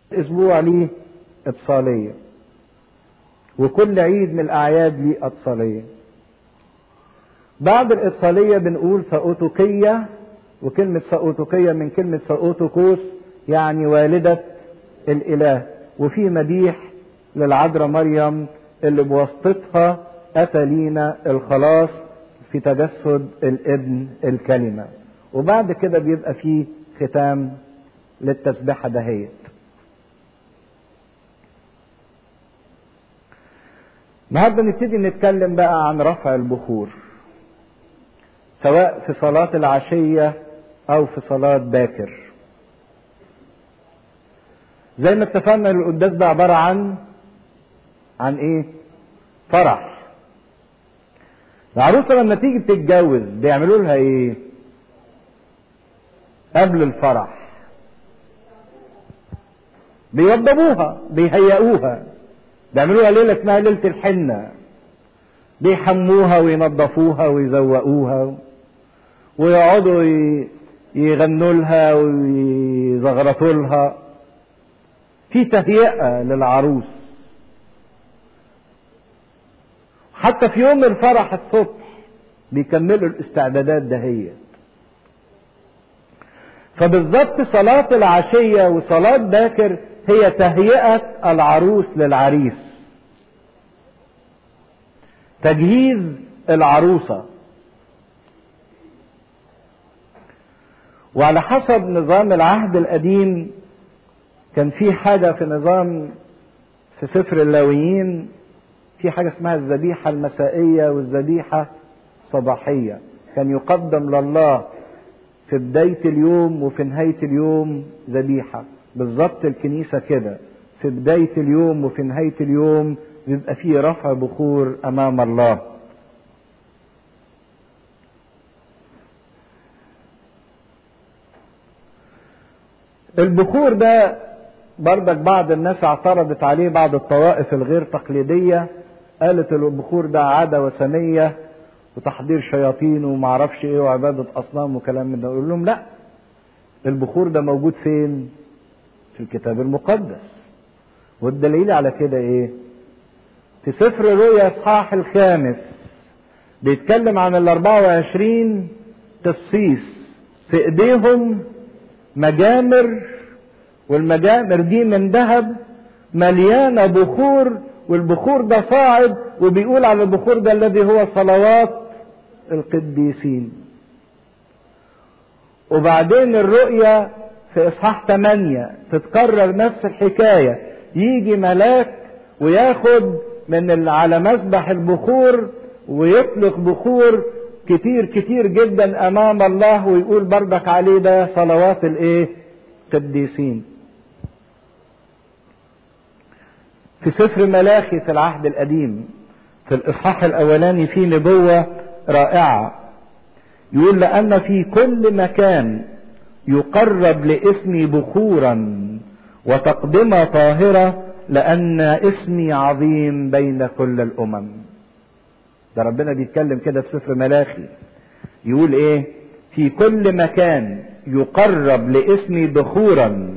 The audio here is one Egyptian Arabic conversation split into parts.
اسبوع ليه اتصالية وكل عيد من الاعياد ليه اتصالية بعد الاتصالية بنقول سأوتوكية وكلمة سأوتوكية من كلمة سأوتوكوس يعني والدة الاله وفي مديح للعذراء مريم اللي بواسطتها اتى لينا الخلاص في تجسد الابن الكلمة وبعد كده بيبقى فيه ختام للتسبيحة دهيت النهارده نبتدي نتكلم بقى عن رفع البخور سواء في صلاة العشية أو في صلاة باكر زي ما اتفقنا القداس ده عبارة عن عن ايه؟ فرح العروسة لما تيجي تتجوز بيعملوا لها ايه؟ قبل الفرح بيوضبوها بيهيئوها بيعملوا لها ليلة اسمها ليلة الحنة بيحموها وينظفوها ويزوقوها ويقعدوا يغنوا لها ويزغرطوا لها في تهيئة للعروس حتى في يوم الفرح الصبح بيكملوا الاستعدادات دهيت فبالضبط صلاة العشية وصلاة باكر هي تهيئة العروس للعريس تجهيز العروسة وعلى حسب نظام العهد القديم كان في حاجة في نظام في سفر اللاويين في حاجة اسمها الذبيحة المسائية والذبيحة الصباحية كان يقدم لله في بداية اليوم وفي نهاية اليوم ذبيحة بالظبط الكنيسة كده في بداية اليوم وفي نهاية اليوم بيبقى فيه رفع بخور أمام الله البخور ده برضك بعض الناس اعترضت عليه بعض الطوائف الغير تقليدية قالت البخور ده عادة وثنية وتحضير شياطين ومعرفش ايه وعبادة اصنام وكلام من ده اقول لهم لا البخور ده موجود فين في الكتاب المقدس والدليل على كده ايه في سفر رؤيا اصحاح الخامس بيتكلم عن ال 24 تفصيص في ايديهم مجامر والمجامر دي من ذهب مليانه بخور والبخور ده صاعد وبيقول على البخور ده الذي هو صلوات القديسين وبعدين الرؤيا في اصحاح 8 تتكرر نفس الحكايه يجي ملاك وياخد من على مسبح البخور ويطلق بخور كتير كتير جدا امام الله ويقول بردك عليه ده صلوات الايه قديسين في سفر ملاخي في العهد القديم في الاصحاح الاولاني في نبوه رائعه يقول لان في كل مكان يقرب لاسمي بخورا وتقدمه طاهره لان اسمي عظيم بين كل الامم ده ربنا بيتكلم كده في سفر ملاخي يقول ايه في كل مكان يقرب لاسمي بخورا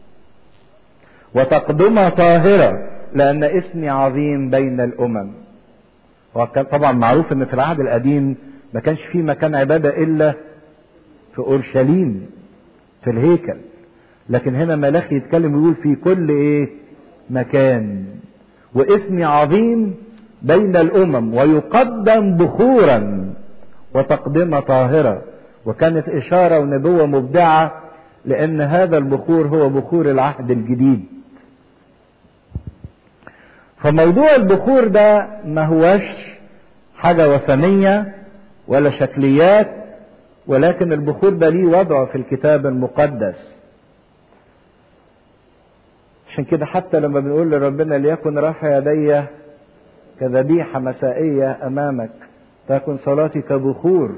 وتقدمه طاهره لان اسمي عظيم بين الامم وكان طبعا معروف ان في العهد القديم ما كانش في مكان عباده الا في اورشليم في الهيكل لكن هنا ملاخي يتكلم ويقول في كل ايه مكان واسمي عظيم بين الامم ويقدم بخورا وتقدمه طاهره وكانت اشاره ونبوه مبدعه لان هذا البخور هو بخور العهد الجديد فموضوع البخور ده ما هوش حاجه وثنيه ولا شكليات ولكن البخور ده ليه وضعه في الكتاب المقدس عشان كده حتى لما بنقول لربنا ليكن رفع يدي كذبيحة مسائية أمامك تكن صلاتي كبخور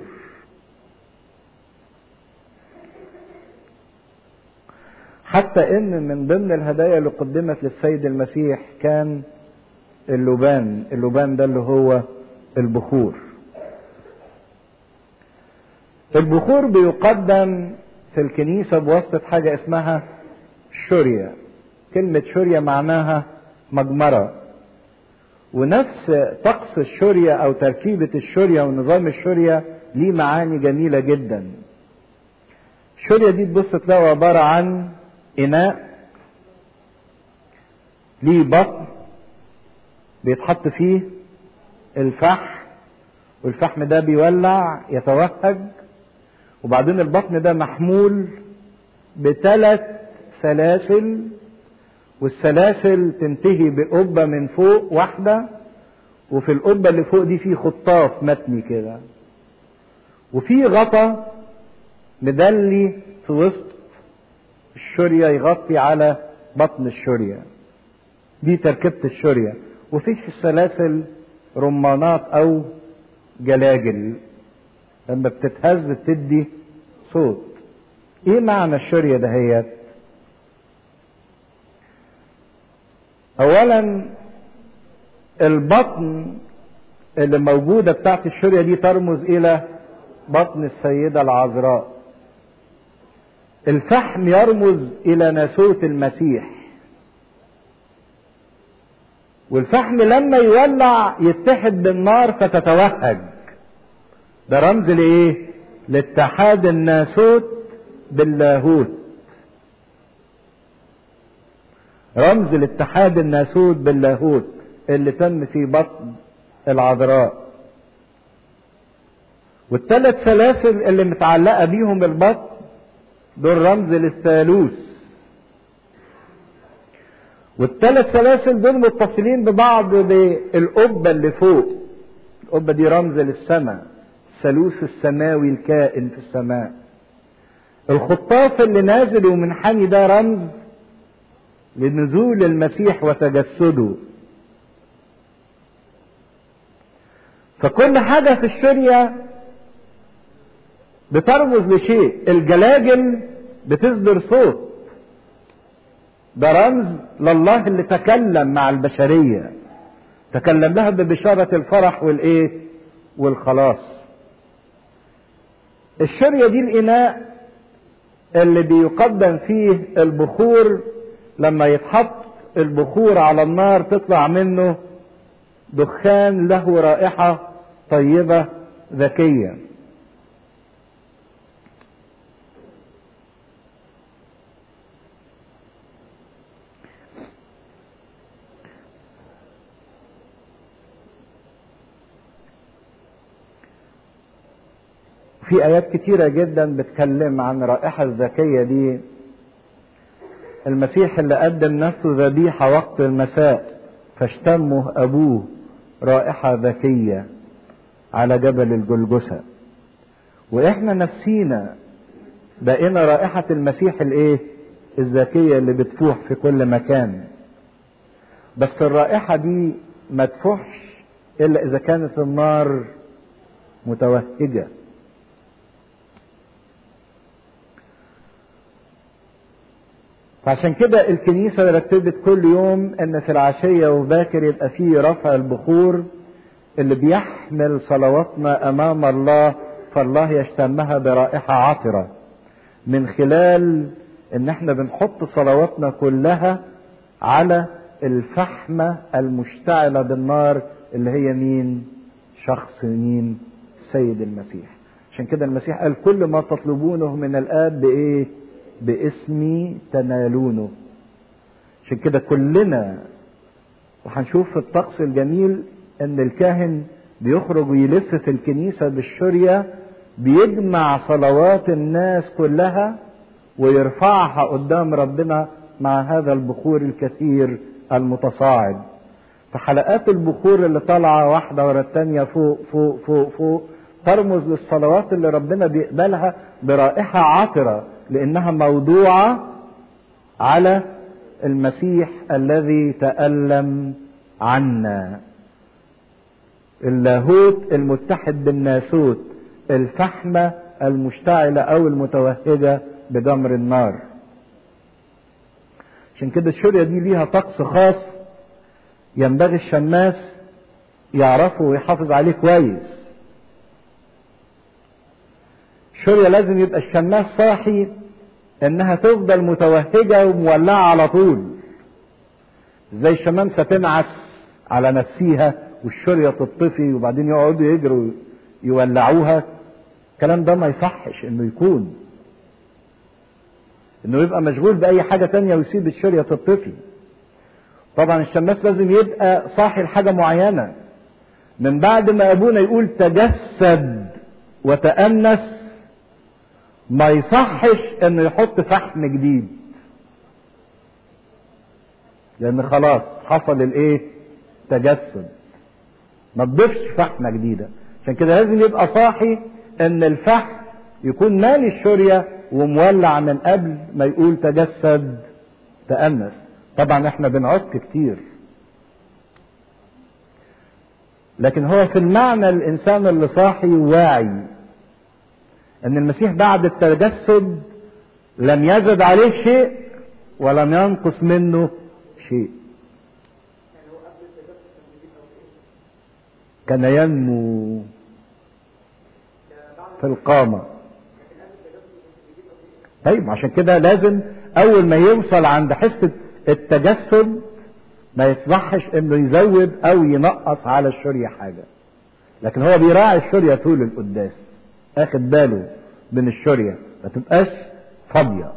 حتى ان من ضمن الهدايا اللي قدمت للسيد المسيح كان اللبان اللبان ده اللي هو البخور البخور بيقدم في الكنيسة بواسطة حاجة اسمها شوريا كلمة شورية معناها مجمرة ونفس طقس الشورية أو تركيبة الشورية ونظام الشورية ليه معاني جميلة جدا الشورية دي تبص تلاقوا عبارة عن إناء ليه بطن بيتحط فيه الفحم والفحم ده بيولع يتوهج وبعدين البطن ده محمول بثلاث سلاسل والسلاسل تنتهي بقبة من فوق واحدة وفي القبة اللي فوق دي في خطاف متني كده وفي غطا مدلي في وسط الشورية يغطي على بطن الشورية دي تركيبة الشورية وفي في السلاسل رمانات أو جلاجل لما بتتهز بتدي صوت ايه معنى الشورية دهيت اولا البطن اللي موجودة بتاعت الشورية دي ترمز الى بطن السيدة العذراء الفحم يرمز الى ناسوت المسيح والفحم لما يولع يتحد بالنار فتتوهج ده رمز لايه لاتحاد الناسوت باللاهوت رمز لاتحاد الناسوت باللاهوت اللي تم في بطن العذراء والثلاث سلاسل اللي متعلقة بيهم البطن دول رمز للثالوث والثلاث سلاسل دول متصلين ببعض بالقبة اللي فوق القبة دي رمز للسماء الثالوث السماوي الكائن في السماء الخطاف اللي نازل ومنحني ده رمز لنزول المسيح وتجسده فكل حاجة في الشرية بترمز لشيء الجلاجل بتصدر صوت ده رمز لله اللي تكلم مع البشرية تكلم لها ببشارة الفرح والايه والخلاص الشرية دي الإناء اللي بيقدم فيه البخور لما يتحط البخور على النار تطلع منه دخان له رائحة طيبة ذكية في آيات كتيرة جدا بتكلم عن رائحة الذكية دي المسيح اللي قدم نفسه ذبيحة وقت المساء فاشتمه أبوه رائحة ذكية على جبل الجلجسة وإحنا نفسينا بقينا رائحة المسيح الإيه؟ الذكية اللي بتفوح في كل مكان بس الرائحة دي ما تفوحش إلا إذا كانت النار متوهجة فعشان كده الكنيسة رتبت كل يوم ان في العشية وباكر يبقى فيه رفع البخور اللي بيحمل صلواتنا امام الله فالله يشتمها برائحة عطرة من خلال ان احنا بنحط صلواتنا كلها على الفحمة المشتعلة بالنار اللي هي مين شخص مين سيد المسيح عشان كده المسيح قال كل ما تطلبونه من الاب بايه باسمي تنالونه عشان كده كلنا وهنشوف في الطقس الجميل ان الكاهن بيخرج ويلف في الكنيسة بالشرية بيجمع صلوات الناس كلها ويرفعها قدام ربنا مع هذا البخور الكثير المتصاعد فحلقات البخور اللي طالعة واحدة ورا التانية فوق فوق فوق فوق ترمز للصلوات اللي ربنا بيقبلها برائحة عطرة لانها موضوعه على المسيح الذي تالم عنا اللاهوت المتحد بالناسوت الفحمه المشتعله او المتوهجه بجمر النار عشان كده الشريه دي ليها طقس خاص ينبغي الشماس يعرفه ويحافظ عليه كويس الشريه لازم يبقى الشماس صاحي انها تفضل متوهجه ومولعه على طول زي الشمامسة تنعس على نفسيها والشرية تطفي وبعدين يقعدوا يجروا يولعوها الكلام ده ما يصحش انه يكون انه يبقى مشغول باي حاجة تانية ويسيب الشرية تطفي طبعا الشماس لازم يبقى صاحي لحاجة معينة من بعد ما ابونا يقول تجسد وتأنس ما يصحش انه يحط فحم جديد لان خلاص حصل الايه تجسد ما تضيفش فحمه جديده عشان كده لازم يبقى صاحي ان الفحم يكون مالي الشورية ومولع من قبل ما يقول تجسد تأنس طبعا احنا بنعك كتير لكن هو في المعنى الانسان اللي صاحي واعي ان المسيح بعد التجسد لم يزد عليه شيء ولم ينقص منه شيء كان ينمو في القامة طيب عشان كده لازم اول ما يوصل عند حس التجسد ما يصلحش انه يزود او ينقص على الشرية حاجة لكن هو بيراعي الشرية طول القداس اخد باله من الشرية ما تبقاش فاضية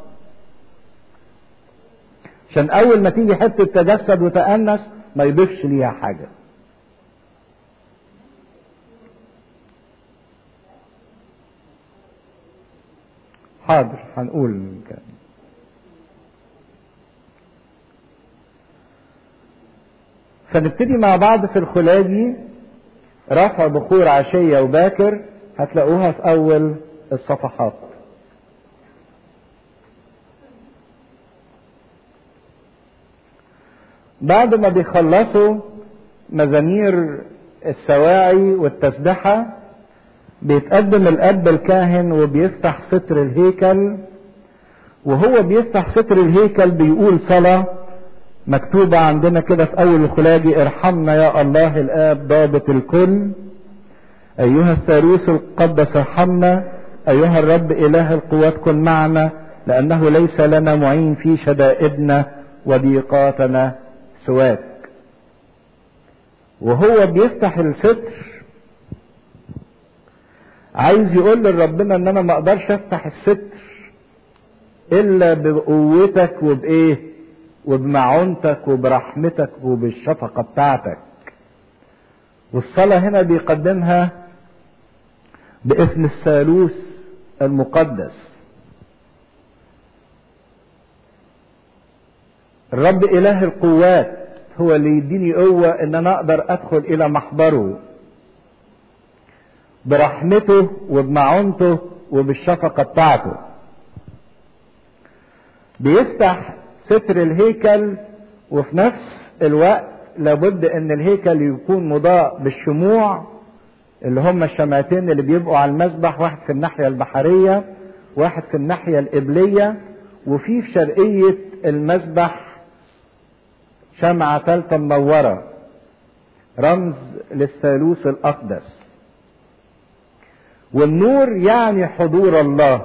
عشان اول ما تيجي حتة تجسد وتأنس ما يضيفش ليها حاجة حاضر هنقول كان. فنبتدي مع بعض في الخلاجي رفع بخور عشية وباكر هتلاقوها في أول الصفحات بعد ما بيخلصوا مزامير السواعي والتسبحة بيتقدم الأب الكاهن وبيفتح ستر الهيكل وهو بيفتح ستر الهيكل بيقول صلاة مكتوبة عندنا كده في أول الخلاجي ارحمنا يا الله الآب ضابط الكل أيها الثالوث القدس ارحمنا أيها الرب إله القوات كن معنا لأنه ليس لنا معين في شدائدنا وضيقاتنا سواك وهو بيفتح الستر عايز يقول لربنا ان انا ما اقدرش افتح الستر الا بقوتك وبايه وبمعونتك وبرحمتك وبالشفقه بتاعتك والصلاه هنا بيقدمها باسم الثالوث المقدس الرب اله القوات هو اللي يديني قوه ان انا اقدر ادخل الى محضره برحمته وبمعونته وبالشفقة بتاعته بيفتح ستر الهيكل وفي نفس الوقت لابد ان الهيكل يكون مضاء بالشموع اللي هم الشمعتين اللي بيبقوا على المسبح واحد في الناحية البحرية واحد في الناحية القبلية وفي في شرقية المسبح شمعة ثالثة منورة رمز للثالوث الأقدس والنور يعني حضور الله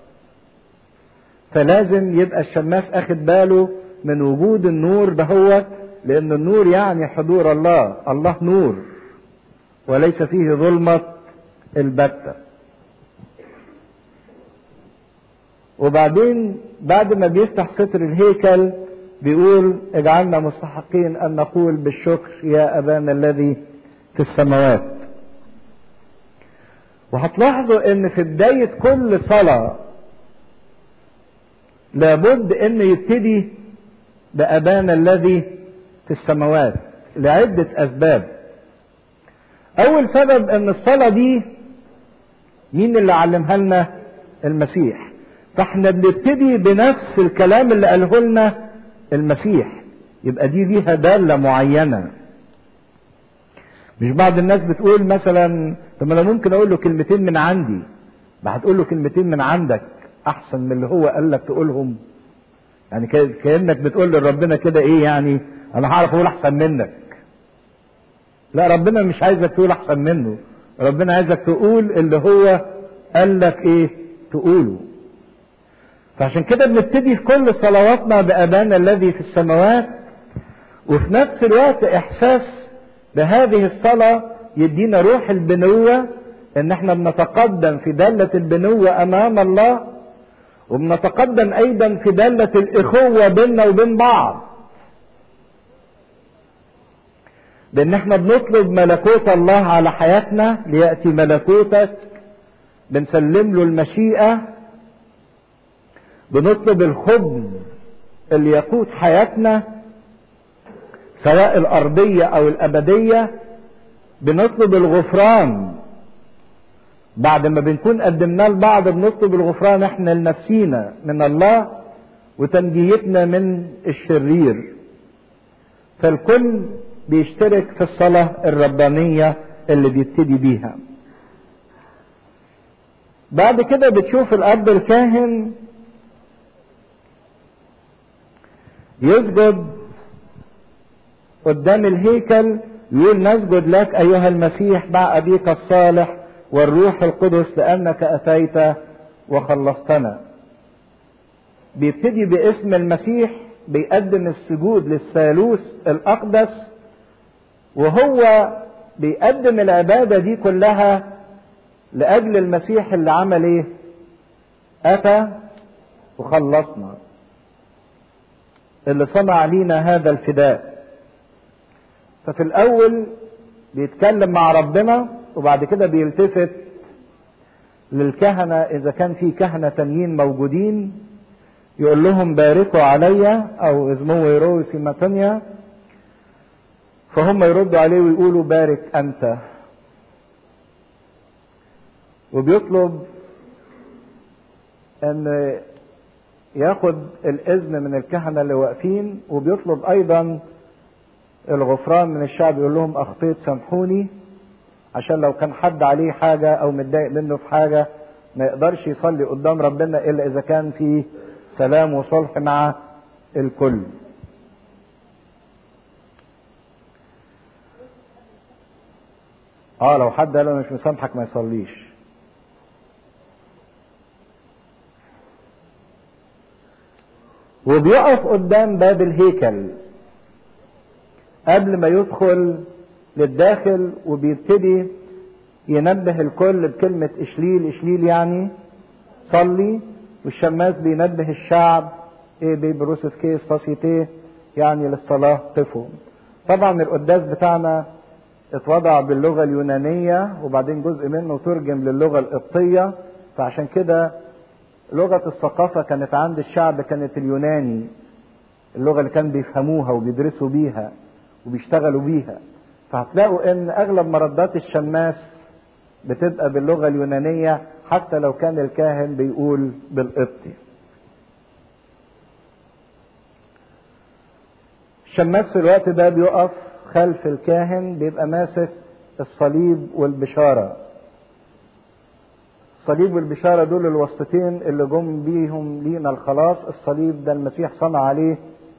فلازم يبقى الشماس اخد باله من وجود النور دهوت لان النور يعني حضور الله الله نور وليس فيه ظلمة البتة وبعدين بعد ما بيفتح ستر الهيكل بيقول اجعلنا مستحقين ان نقول بالشكر يا ابانا الذي في السماوات وهتلاحظوا ان في بداية كل صلاة لابد ان يبتدي بأبانا الذي في السماوات لعدة اسباب اول سبب ان الصلاة دي مين اللي علمها لنا المسيح فاحنا بنبتدي بنفس الكلام اللي قاله لنا المسيح يبقى دي ليها دالة معينة مش بعض الناس بتقول مثلا طب انا ممكن اقول له كلمتين من عندي ما هتقول له كلمتين من عندك احسن من اللي هو قال لك تقولهم يعني كانك بتقول لربنا كده ايه يعني انا هعرف اقول احسن منك لا ربنا مش عايزك تقول احسن منه ربنا عايزك تقول اللي هو قال لك ايه تقوله فعشان كده بنبتدي في كل صلواتنا بأبانا الذي في السماوات وفي نفس الوقت احساس بهذه الصلاة يدينا روح البنوة ان احنا بنتقدم في دالة البنوة امام الله وبنتقدم ايضا في دالة الاخوة بيننا وبين بعض بان احنا بنطلب ملكوت الله على حياتنا ليأتي ملكوتك بنسلم له المشيئة بنطلب الخبز اللي يقود حياتنا سواء الأرضية أو الأبدية بنطلب الغفران بعد ما بنكون قدمناه لبعض بنطلب الغفران احنا لنفسينا من الله وتنجيتنا من الشرير فالكل بيشترك في الصلاة الربانية اللي بيبتدي بيها بعد كده بتشوف الأب الكاهن يسجد قدام الهيكل يقول نسجد لك أيها المسيح مع أبيك الصالح والروح القدس لأنك أتيت وخلصتنا بيبتدي باسم المسيح بيقدم السجود للثالوث الأقدس وهو بيقدم العبادة دي كلها لأجل المسيح اللي عمل إيه؟ أتى وخلصنا اللي صنع لينا هذا الفداء ففي الأول بيتكلم مع ربنا وبعد كده بيلتفت للكهنة إذا كان في كهنة تانيين موجودين يقول لهم باركوا عليا أو اسمه يروي سيماتونيا فهم يردوا عليه ويقولوا بارك أنت وبيطلب أن ياخد الإذن من الكهنة اللي واقفين وبيطلب أيضا الغفران من الشعب يقول لهم أخطيت سامحوني عشان لو كان حد عليه حاجة أو متضايق منه في حاجة ما يقدرش يصلي قدام ربنا إلا إذا كان في سلام وصلح مع الكل اه لو حد قال انا مش مسامحك ما يصليش وبيقف قدام باب الهيكل قبل ما يدخل للداخل وبيبتدي ينبه الكل بكلمة إشليل إشليل يعني صلي والشماس بينبه الشعب ايه بي بروسف كيس فاسيتيه يعني للصلاة قفوا طبعا القداس بتاعنا اتوضع باللغة اليونانية وبعدين جزء منه ترجم للغة القبطية فعشان كده لغة الثقافة كانت عند الشعب كانت اليوناني اللغة اللي كان بيفهموها وبيدرسوا بيها وبيشتغلوا بيها فهتلاقوا ان اغلب مردات الشماس بتبقى باللغة اليونانية حتى لو كان الكاهن بيقول بالقبطي الشماس في الوقت ده بيقف خلف الكاهن بيبقى ماسك الصليب والبشارة الصليب والبشارة دول الوسطتين اللي جم بيهم لينا الخلاص الصليب ده المسيح صنع عليه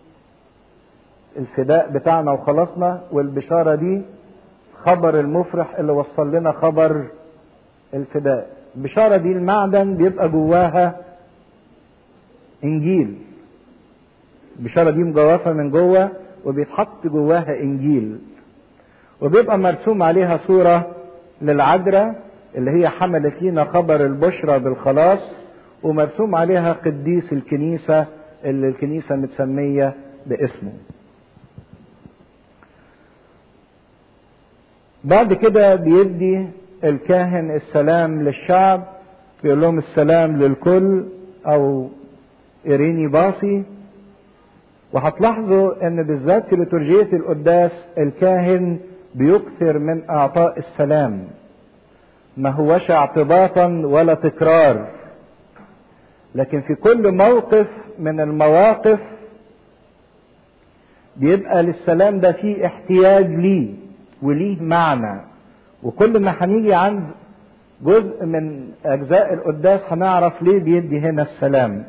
الفداء بتاعنا وخلصنا والبشارة دي خبر المفرح اللي وصل لنا خبر الفداء البشارة دي المعدن بيبقى جواها انجيل البشارة دي مجوفة من جوه وبيتحط جواها انجيل وبيبقى مرسوم عليها صورة للعذراء اللي هي حملت لينا خبر البشرى بالخلاص ومرسوم عليها قديس الكنيسة اللي الكنيسة متسمية باسمه بعد كده بيدي الكاهن السلام للشعب بيقول لهم السلام للكل او اريني باصي وهتلاحظوا ان بالذات في لترجية القداس الكاهن بيكثر من اعطاء السلام ما هوش اعتباطا ولا تكرار لكن في كل موقف من المواقف بيبقى للسلام ده فيه احتياج ليه وليه معنى وكل ما هنيجي عند جزء من اجزاء القداس هنعرف ليه بيدي هنا السلام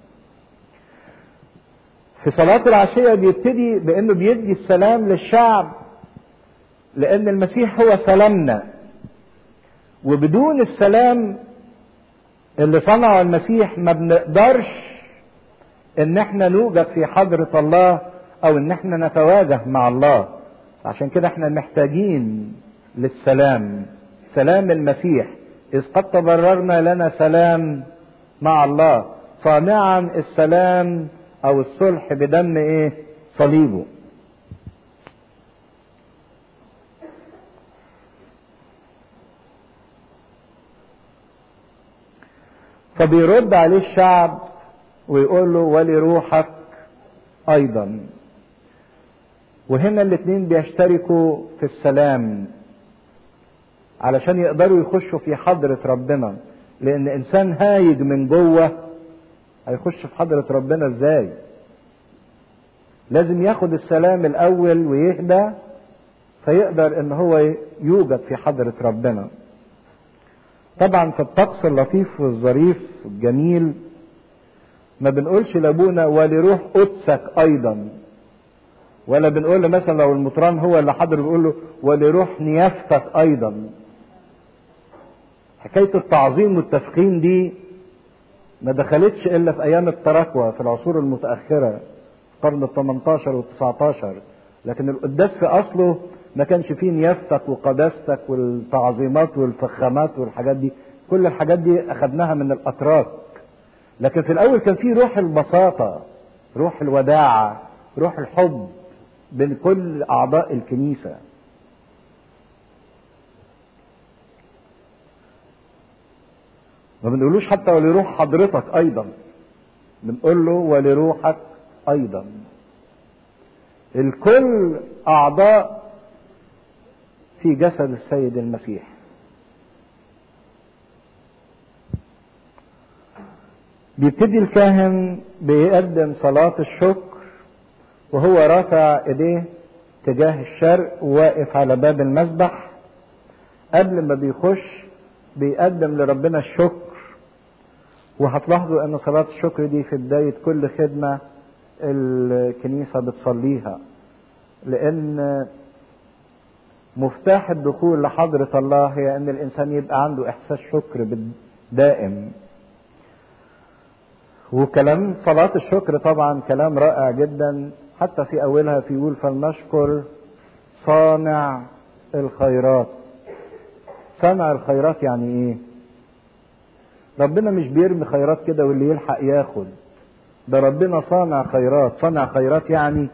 في صلاة العشية بيبتدي بانه بيدي السلام للشعب لان المسيح هو سلامنا وبدون السلام اللي صنعه المسيح ما بنقدرش ان احنا نوجد في حضرة الله او ان احنا نتواجه مع الله عشان كده احنا محتاجين للسلام سلام المسيح اذ قد تبررنا لنا سلام مع الله صانعا السلام او الصلح بدم ايه صليبه فبيرد عليه الشعب ويقول له ولروحك ايضا وهنا الاتنين بيشتركوا في السلام علشان يقدروا يخشوا في حضرة ربنا لان انسان هايج من جوه هيخش في حضرة ربنا ازاي لازم ياخد السلام الاول ويهدى فيقدر ان هو يوجد في حضرة ربنا طبعا في الطقس اللطيف والظريف الجميل ما بنقولش لابونا ولروح قدسك ايضا ولا بنقول له مثلا لو المطران هو اللي حاضر بيقول له ولروح نيافتك ايضا حكايه التعظيم والتفخيم دي ما دخلتش الا في ايام التراكوة في العصور المتاخره القرن ال 18 وال 19 لكن القداس في اصله ما كانش فيه نيافتك وقداستك والتعظيمات والفخامات والحاجات دي كل الحاجات دي اخدناها من الاتراك لكن في الاول كان فيه روح البساطه روح الوداعه روح الحب بين كل اعضاء الكنيسه ما بنقولوش حتى ولروح حضرتك ايضا بنقول له ولروحك ايضا الكل اعضاء في جسد السيد المسيح بيبتدي الكاهن بيقدم صلاة الشكر وهو رافع ايديه تجاه الشرق وواقف على باب المسبح قبل ما بيخش بيقدم لربنا الشكر وهتلاحظوا ان صلاة الشكر دي في بداية كل خدمة الكنيسة بتصليها لان مفتاح الدخول لحضرة الله هي ان الانسان يبقى عنده احساس شكر دائم وكلام صلاة الشكر طبعا كلام رائع جدا حتى في اولها في يقول فلنشكر صانع الخيرات صانع الخيرات يعني ايه ربنا مش بيرمي خيرات كده واللي يلحق ياخد ده ربنا صانع خيرات صانع خيرات يعني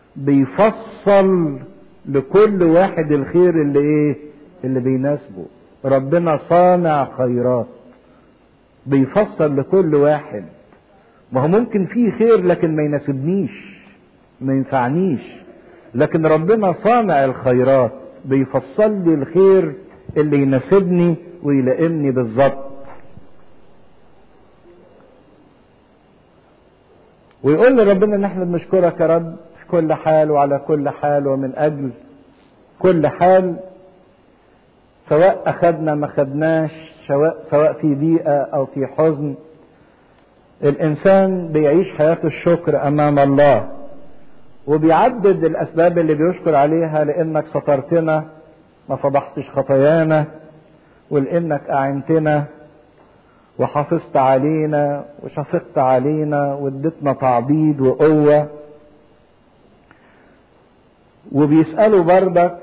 بيفصل لكل واحد الخير اللي ايه اللي بيناسبه ربنا صانع خيرات بيفصل لكل واحد ما هو ممكن فيه خير لكن ما يناسبنيش ما ينفعنيش لكن ربنا صانع الخيرات بيفصل لي الخير اللي يناسبني ويلائمني بالظبط ويقول لربنا ان احنا بنشكرك يا رب في كل حال وعلى كل حال ومن اجل كل حال سواء اخدنا ما خدناش سواء سواء في ضيقه او في حزن الانسان بيعيش حياه الشكر امام الله وبيعدد الاسباب اللي بيشكر عليها لانك سترتنا ما فضحتش خطايانا ولانك اعنتنا وحافظت علينا وشفقت علينا واديتنا تعبيد وقوه وبيسالوا بردك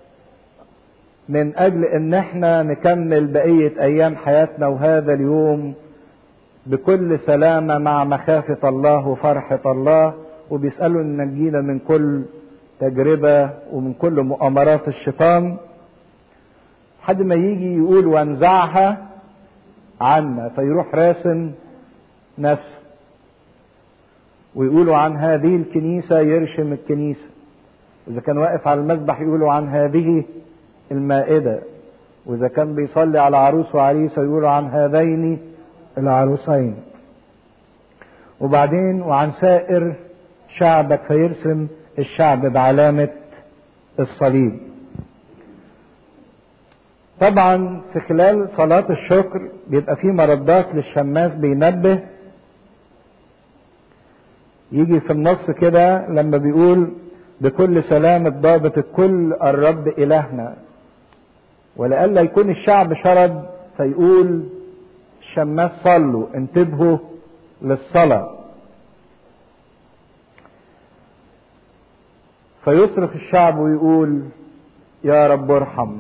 من اجل ان احنا نكمل بقيه ايام حياتنا وهذا اليوم بكل سلامه مع مخافه الله وفرحه الله وبيسالوا ان نجينا من كل تجربه ومن كل مؤامرات الشيطان حد ما يجي يقول وانزعها عنا فيروح راسم نفسه ويقولوا عن هذه الكنيسة يرشم الكنيسة إذا كان واقف على المذبح يقولوا عن هذه المائدة وإذا كان بيصلي على عروس وعريسة يقولوا عن هذين العروسين وبعدين وعن سائر شعبك فيرسم الشعب بعلامة الصليب طبعا في خلال صلاة الشكر بيبقى في مردات للشماس بينبه يجي في النص كده لما بيقول بكل سلام الضابط الكل الرب إلهنا ولئلا يكون الشعب شرد فيقول الشماس صلوا انتبهوا للصلاة فيصرخ الشعب ويقول يا رب ارحم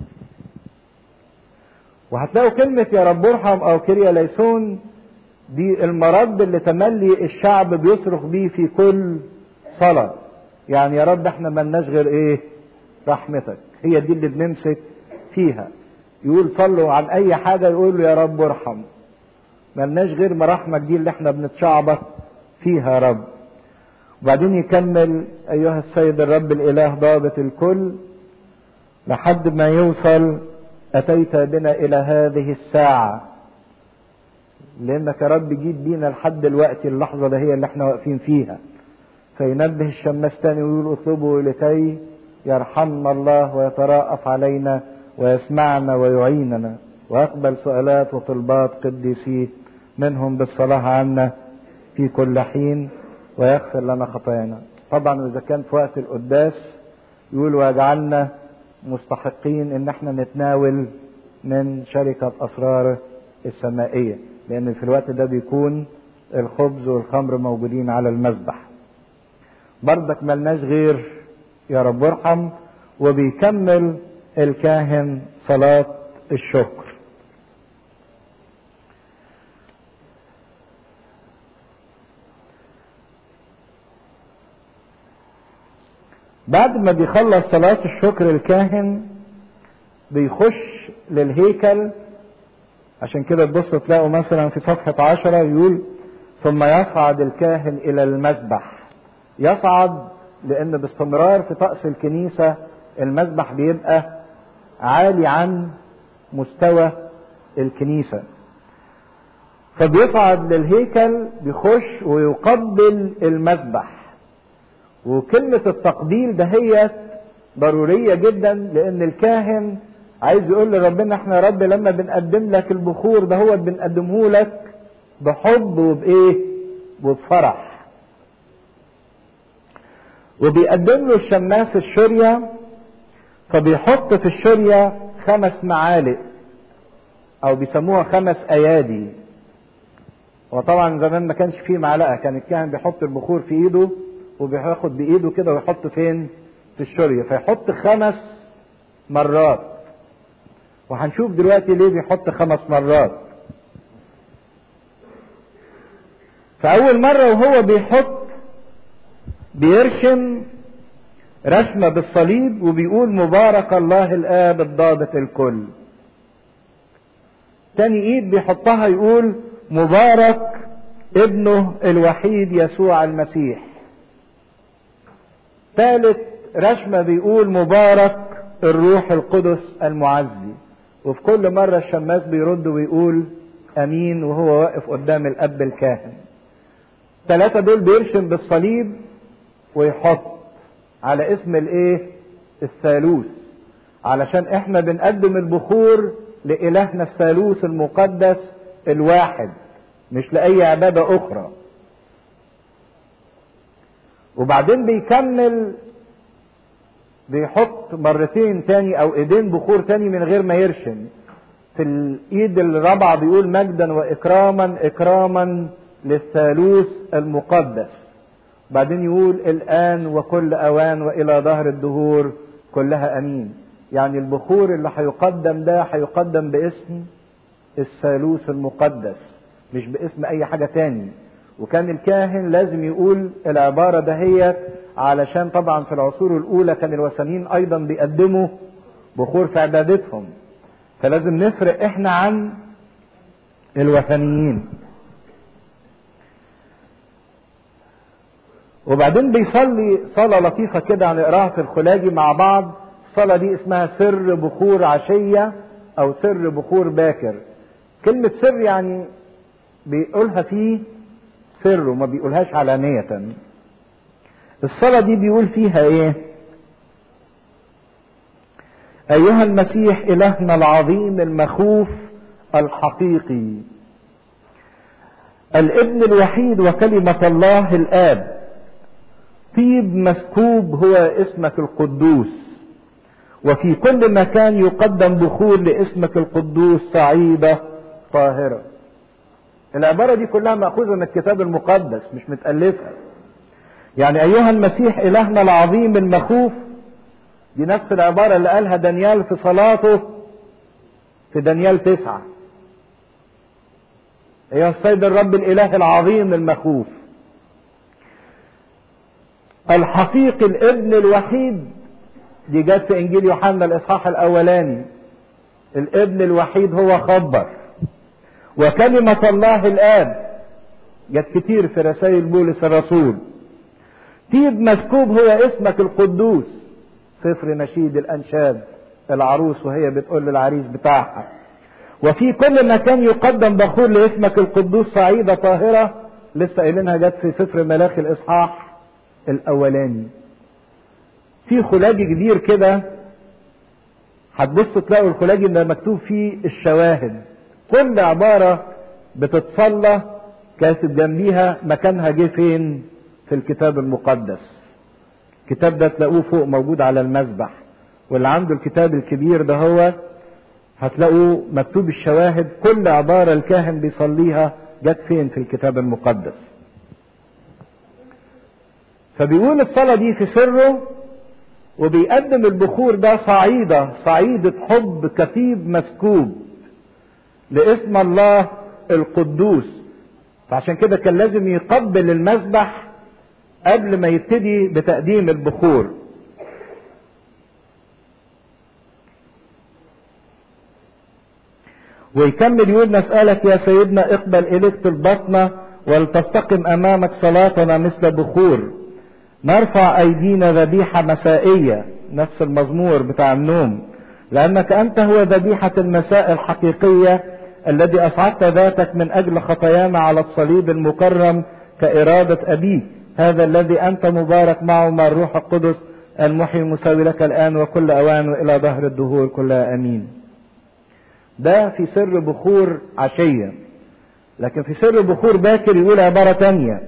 وهتلاقوا كلمة يا رب ارحم أو كريا ليسون دي المرد اللي تملي الشعب بيصرخ بيه في كل صلاة يعني يا رب احنا ملناش غير ايه رحمتك هي دي اللي بنمسك فيها يقول صلوا عن اي حاجة يقول له يا رب ارحم ملناش غير مراحمك دي اللي احنا بنتشعبط فيها يا رب وبعدين يكمل ايها السيد الرب الاله ضابط الكل لحد ما يوصل اتيت بنا الى هذه الساعة لانك يا رب جيت بينا لحد الوقت اللحظة ده هي اللي احنا واقفين فيها فينبه الشماس تاني ويقول اطلبوا لكي يرحمنا الله ويتراءف علينا ويسمعنا ويعيننا ويقبل سؤالات وطلبات قديسيه منهم بالصلاة عنا في كل حين ويغفر لنا خطايانا طبعا واذا كان في وقت القداس يقول ويجعلنا مستحقين ان احنا نتناول من شركة اسرار السمائية لان في الوقت ده بيكون الخبز والخمر موجودين على المذبح بردك ملناش غير يا رب ارحم وبيكمل الكاهن صلاة الشكر بعد ما بيخلص صلاة الشكر الكاهن بيخش للهيكل عشان كده تبص تلاقوا مثلا في صفحة عشرة يقول ثم يصعد الكاهن إلى المسبح يصعد لأن باستمرار في طقس الكنيسة المسبح بيبقى عالي عن مستوى الكنيسة فبيصعد للهيكل بيخش ويقبل المسبح وكلمة التقبيل دهيت ضرورية جدا لأن الكاهن عايز يقول لربنا احنا يا رب لما بنقدم لك البخور ده هو بنقدمه لك بحب وبإيه؟ وبفرح. وبيقدم له الشماس الشرية فبيحط في الشرية خمس معالق أو بيسموها خمس أيادي. وطبعا زمان ما كانش فيه معلقة كان الكاهن بيحط البخور في إيده وبياخد بايده كده ويحط فين في الشريه فيحط خمس مرات وهنشوف دلوقتي ليه بيحط خمس مرات فاول مره وهو بيحط بيرشم رسمه بالصليب وبيقول مبارك الله الاب الضابط الكل تاني ايد بيحطها يقول مبارك ابنه الوحيد يسوع المسيح ثالث رسمة بيقول مبارك الروح القدس المعزي وفي كل مرة الشماس بيرد ويقول أمين وهو واقف قدام الأب الكاهن ثلاثة دول بيرشم بالصليب ويحط على اسم الايه الثالوث علشان احنا بنقدم البخور لإلهنا الثالوث المقدس الواحد مش لأي عبادة أخرى وبعدين بيكمل بيحط مرتين تاني او ايدين بخور تاني من غير ما يرشم في الايد الرابعه بيقول مجدا واكراما اكراما للثالوث المقدس بعدين يقول الان وكل اوان والى ظهر الدهور كلها امين يعني البخور اللي هيقدم ده هيقدم باسم الثالوث المقدس مش باسم اي حاجه تاني وكان الكاهن لازم يقول العبارة دهيت علشان طبعا في العصور الأولى كان الوثنيين أيضا بيقدموا بخور في عبادتهم فلازم نفرق احنا عن الوثنيين وبعدين بيصلي صلاة لطيفة كده هنقراها في الخلاجي مع بعض الصلاة دي اسمها سر بخور عشية أو سر بخور باكر كلمة سر يعني بيقولها فيه سر وما بيقولهاش علانية الصلاة دي بيقول فيها ايه ايها المسيح الهنا العظيم المخوف الحقيقي الابن الوحيد وكلمة الله الاب طيب مسكوب هو اسمك القدوس وفي كل مكان يقدم بخور لاسمك القدوس صعيدة طاهرة العبارة دي كلها مأخوذة من الكتاب المقدس مش متألفة يعني أيها المسيح إلهنا العظيم المخوف دي نفس العبارة اللي قالها دانيال في صلاته في دانيال تسعة أيها السيد الرب الإله العظيم المخوف الحقيقي الابن الوحيد دي جت في انجيل يوحنا الاصحاح الاولاني الابن الوحيد هو خبر وكلمة الله الاب جت كتير في رسائل بولس الرسول تيب مسكوب هو اسمك القدوس سفر نشيد الانشاد العروس وهي بتقول للعريس بتاعها وفي كل مكان يقدم بخور لاسمك القدوس صعيدة طاهرة لسه قايلينها جت في سفر ملاخي الاصحاح الاولاني في خلاجي كبير كده هتبصوا تلاقوا الخلاجي ده مكتوب فيه الشواهد كل عبارة بتتصلى كاتب جنبيها مكانها جه فين في الكتاب المقدس الكتاب ده تلاقوه فوق موجود على المذبح واللي عنده الكتاب الكبير ده هو هتلاقوا مكتوب الشواهد كل عبارة الكاهن بيصليها جت فين في الكتاب المقدس فبيقول الصلاة دي في سره وبيقدم البخور ده صعيدة صعيدة حب كتيب مسكوب لاسم الله القدوس فعشان كده كان لازم يقبل المذبح قبل ما يبتدي بتقديم البخور ويكمل يقول نسألك يا سيدنا اقبل إليك البطنة ولتستقم أمامك صلاتنا مثل بخور نرفع أيدينا ذبيحة مسائية نفس المزمور بتاع النوم لأنك أنت هو ذبيحة المساء الحقيقية الذي أصعدت ذاتك من أجل خطايانا على الصليب المكرم كإرادة أبيك هذا الذي أنت مبارك معه مع الروح القدس المحيي المساوي لك الآن وكل أوان وإلى ظهر الدهور كلها أمين ده في سر بخور عشية لكن في سر بخور باكر يقول عبارة تانية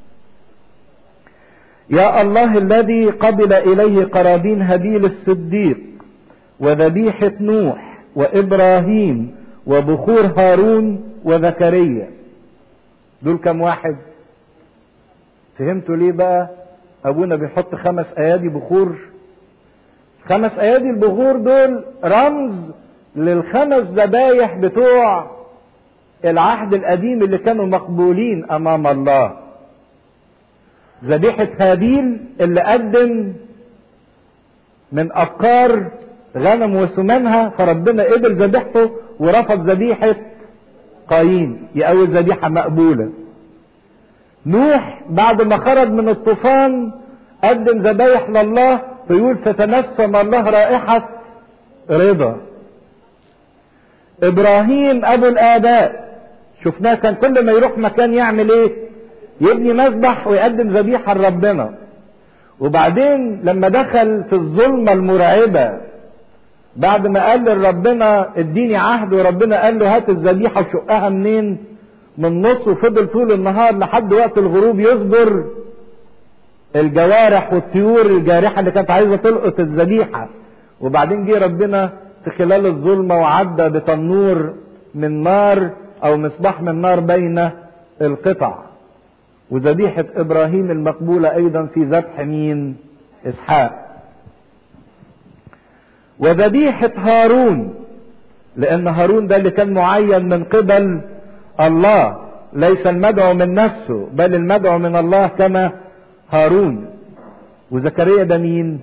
يا الله الذي قبل إليه قرابين هابيل الصديق وذبيحة نوح وإبراهيم وبخور هارون وزكريا دول كم واحد فهمتوا ليه بقى أبونا بيحط خمس أيادي بخور خمس أيادي البخور دول رمز للخمس ذبايح بتوع العهد القديم اللي كانوا مقبولين أمام الله ذبيحة هابيل اللي قدم من أبكار غنم وسمانها فربنا قبل ذبيحته ورفض ذبيحة قايين دي أول ذبيحة مقبولة نوح بعد ما خرج من الطوفان قدم ذبايح لله فيقول فتنسم الله رائحة رضا إبراهيم أبو الآباء شفناه كان كل ما يروح مكان يعمل إيه؟ يبني مذبح ويقدم ذبيحة لربنا وبعدين لما دخل في الظلمة المرعبة بعد ما قال لربنا اديني عهد وربنا قال له هات الذبيحة وشقها منين من نص وفضل طول النهار لحد وقت الغروب يصبر الجوارح والطيور الجارحة اللي كانت عايزة تلقط الذبيحة وبعدين جه ربنا في خلال الظلمة وعدى بتنور من نار او مصباح من نار بين القطع وذبيحة ابراهيم المقبولة ايضا في ذبح مين اسحاق وذبيحة هارون لان هارون ده اللي كان معين من قبل الله ليس المدعو من نفسه بل المدعو من الله كما هارون وزكريا ده مين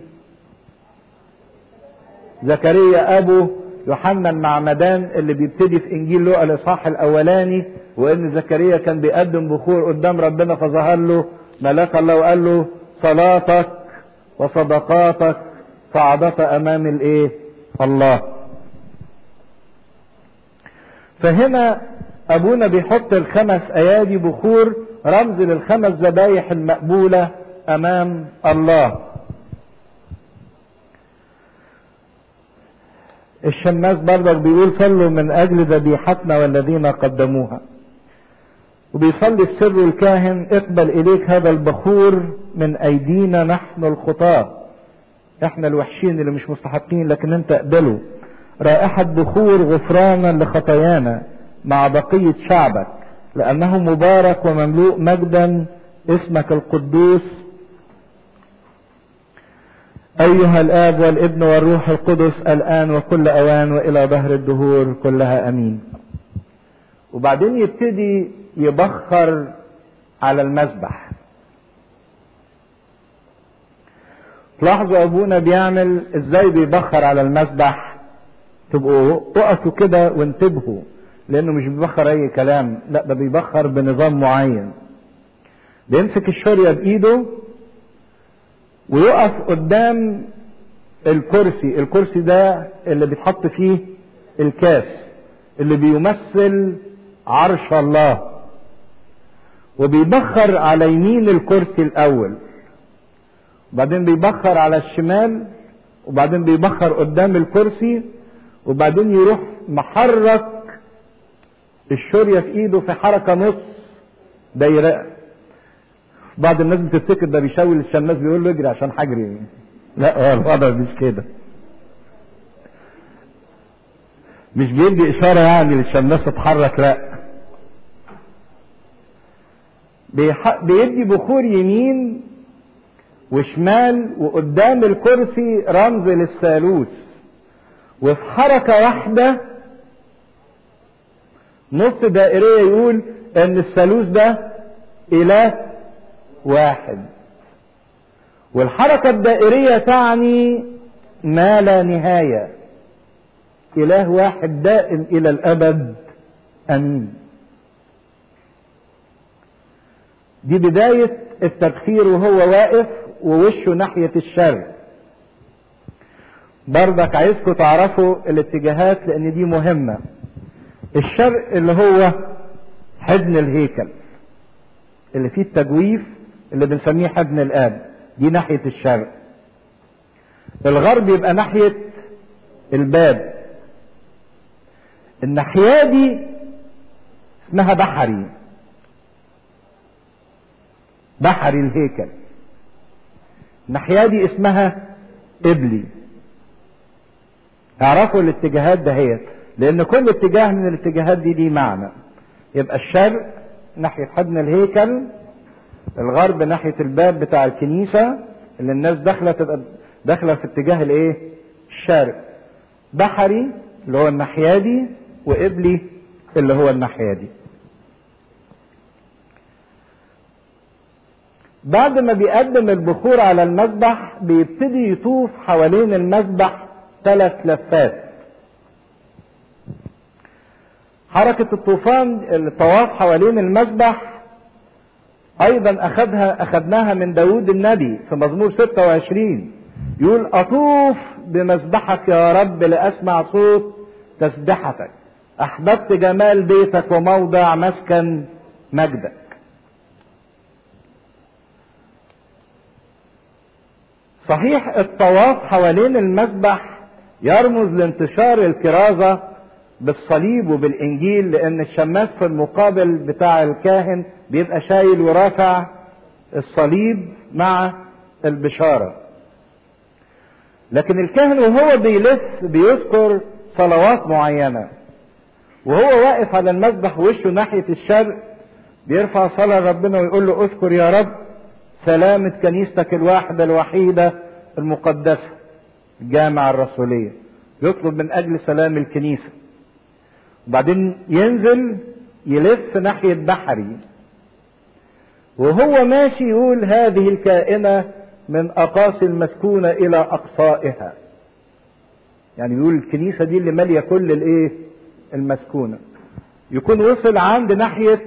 زكريا ابو يوحنا المعمدان اللي بيبتدي في انجيل لوقا الاصحاح الاولاني وان زكريا كان بيقدم بخور قدام ربنا فظهر له ملاك الله وقال له صلاتك وصدقاتك صعدتا امام الايه الله فهنا ابونا بيحط الخمس ايادي بخور رمز للخمس ذبايح المقبوله امام الله الشماس برضك بيقول صلوا من اجل ذبيحتنا والذين قدموها وبيصلي في سر الكاهن اقبل اليك هذا البخور من ايدينا نحن الخطاه احنا الوحشين اللي مش مستحقين لكن انت اقبله رائحة بخور غفرانا لخطايانا مع بقية شعبك لأنه مبارك ومملوء مجدا اسمك القدوس أيها الآب والابن والروح القدس الآن وكل أوان وإلى ظهر الدهور كلها أمين وبعدين يبتدي يبخر على المذبح تلاحظوا أبونا بيعمل إزاي بيبخر على المذبح تبقوا وقفوا كده وانتبهوا لأنه مش بيبخر أي كلام لا ده بيبخر بنظام معين بيمسك الشورية بإيده ويقف قدام الكرسي الكرسي ده اللي بيتحط فيه الكاس اللي بيمثل عرش الله وبيبخر على يمين الكرسي الاول وبعدين بيبخر على الشمال وبعدين بيبخر قدام الكرسي وبعدين يروح محرك الشورية في ايده في حركة نص دايرة بعض الناس بتفتكر ده بيشاور الشماس بيقول له اجري عشان هجري لا هو الوضع مش كده مش بيدي اشاره يعني للشماس اتحرك لا بيدي بخور يمين وشمال وقدام الكرسي رمز للثالوث وفي حركه واحده نص دائريه يقول ان الثالوث ده اله واحد والحركة الدائرية تعني ما لا نهاية إله واحد دائم إلى الأبد أمين دي بداية التبخير وهو واقف ووشه ناحية الشرق برضك عايزكم تعرفوا الاتجاهات لأن دي مهمة الشرق اللي هو حضن الهيكل اللي فيه التجويف اللي بنسميه حضن الآب دي ناحية الشرق الغرب يبقى ناحية الباب الناحية دي اسمها بحري بحري الهيكل الناحية دي اسمها قبلي اعرفوا الاتجاهات دهيت لان كل اتجاه من الاتجاهات دي دي معنى يبقى الشرق ناحية حضن الهيكل الغرب ناحية الباب بتاع الكنيسة اللي الناس داخلة تبقى داخلة في اتجاه الايه؟ الشرق. بحري اللي هو الناحية دي وقبلي اللي هو الناحية دي. بعد ما بيقدم البخور على المذبح بيبتدي يطوف حوالين المذبح ثلاث لفات. حركة الطوفان الطواف حوالين المذبح ايضا اخذها اخذناها من داود النبي في مزمور 26 يقول اطوف بمذبحك يا رب لاسمع صوت تسبحتك احببت جمال بيتك وموضع مسكن مجدك صحيح الطواف حوالين المذبح يرمز لانتشار الكرازة بالصليب وبالانجيل لان الشماس في المقابل بتاع الكاهن بيبقى شايل ورافع الصليب مع البشارة لكن الكاهن وهو بيلف بيذكر صلوات معينة وهو واقف على المذبح وشه ناحية الشرق بيرفع صلاة ربنا ويقول له اذكر يا رب سلامة كنيستك الواحدة الوحيدة المقدسة الجامعة الرسولية يطلب من أجل سلام الكنيسة وبعدين ينزل يلف ناحية بحري وهو ماشي يقول هذه الكائنة من أقاصي المسكونة إلى أقصائها يعني يقول الكنيسة دي اللي مالية كل الإيه المسكونة يكون وصل عند ناحية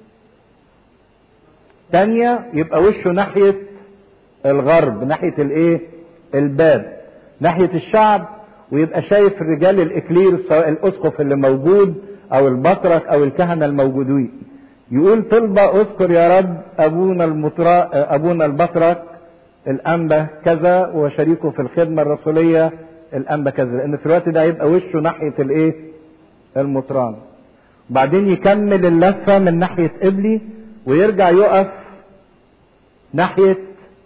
تانية يبقى وشه ناحية الغرب ناحية الإيه الباب ناحية الشعب ويبقى شايف رجال الإكلير سواء الأسقف اللي موجود أو البطرك أو الكهنة الموجودين يقول طلبة اذكر يا رب ابونا المطرا ابونا البطرك الانبا كذا وشريكه في الخدمه الرسوليه الانبا كذا لان في الوقت ده هيبقى وشه ناحيه الايه؟ المطران. بعدين يكمل اللفه من ناحيه قبلي ويرجع يقف ناحيه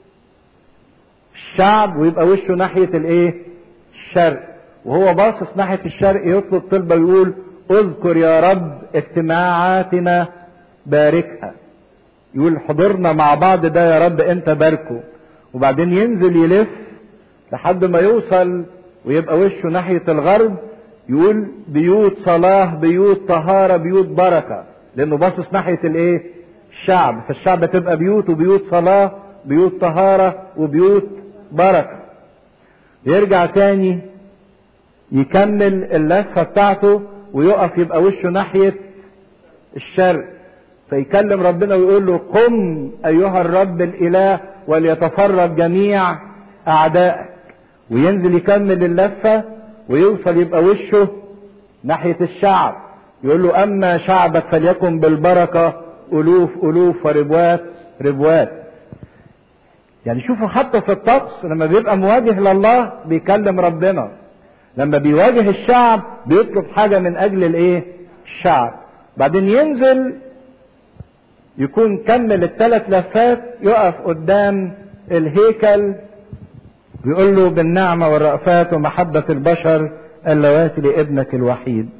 الشعب ويبقى وشه ناحيه الايه؟ الشرق وهو باصص ناحيه الشرق يطلب طلبه ويقول اذكر يا رب اجتماعاتنا باركها يقول حضورنا مع بعض ده يا رب انت باركه وبعدين ينزل يلف لحد ما يوصل ويبقى وشه ناحية الغرب يقول بيوت صلاة بيوت طهارة بيوت بركة لأنه باصص ناحية الإيه؟ الشعب فالشعب تبقى بيوت وبيوت صلاة بيوت طهارة وبيوت بركة يرجع تاني يكمل اللفة بتاعته ويقف يبقى وشه ناحية الشرق فيكلم ربنا ويقول له قم أيها الرب الإله وليتفرج جميع أعدائك وينزل يكمل اللفة ويوصل يبقى وشه ناحية الشعب يقول له أما شعبك فليكن بالبركة ألوف ألوف وربوات ربوات يعني شوفوا حتى في الطقس لما بيبقى مواجه لله بيكلم ربنا لما بيواجه الشعب بيطلب حاجة من أجل الإيه؟ الشعب بعدين ينزل يكون كمل الثلاث لفات يقف قدام الهيكل يقول له بالنعمة والرأفات ومحبة البشر اللواتي لابنك الوحيد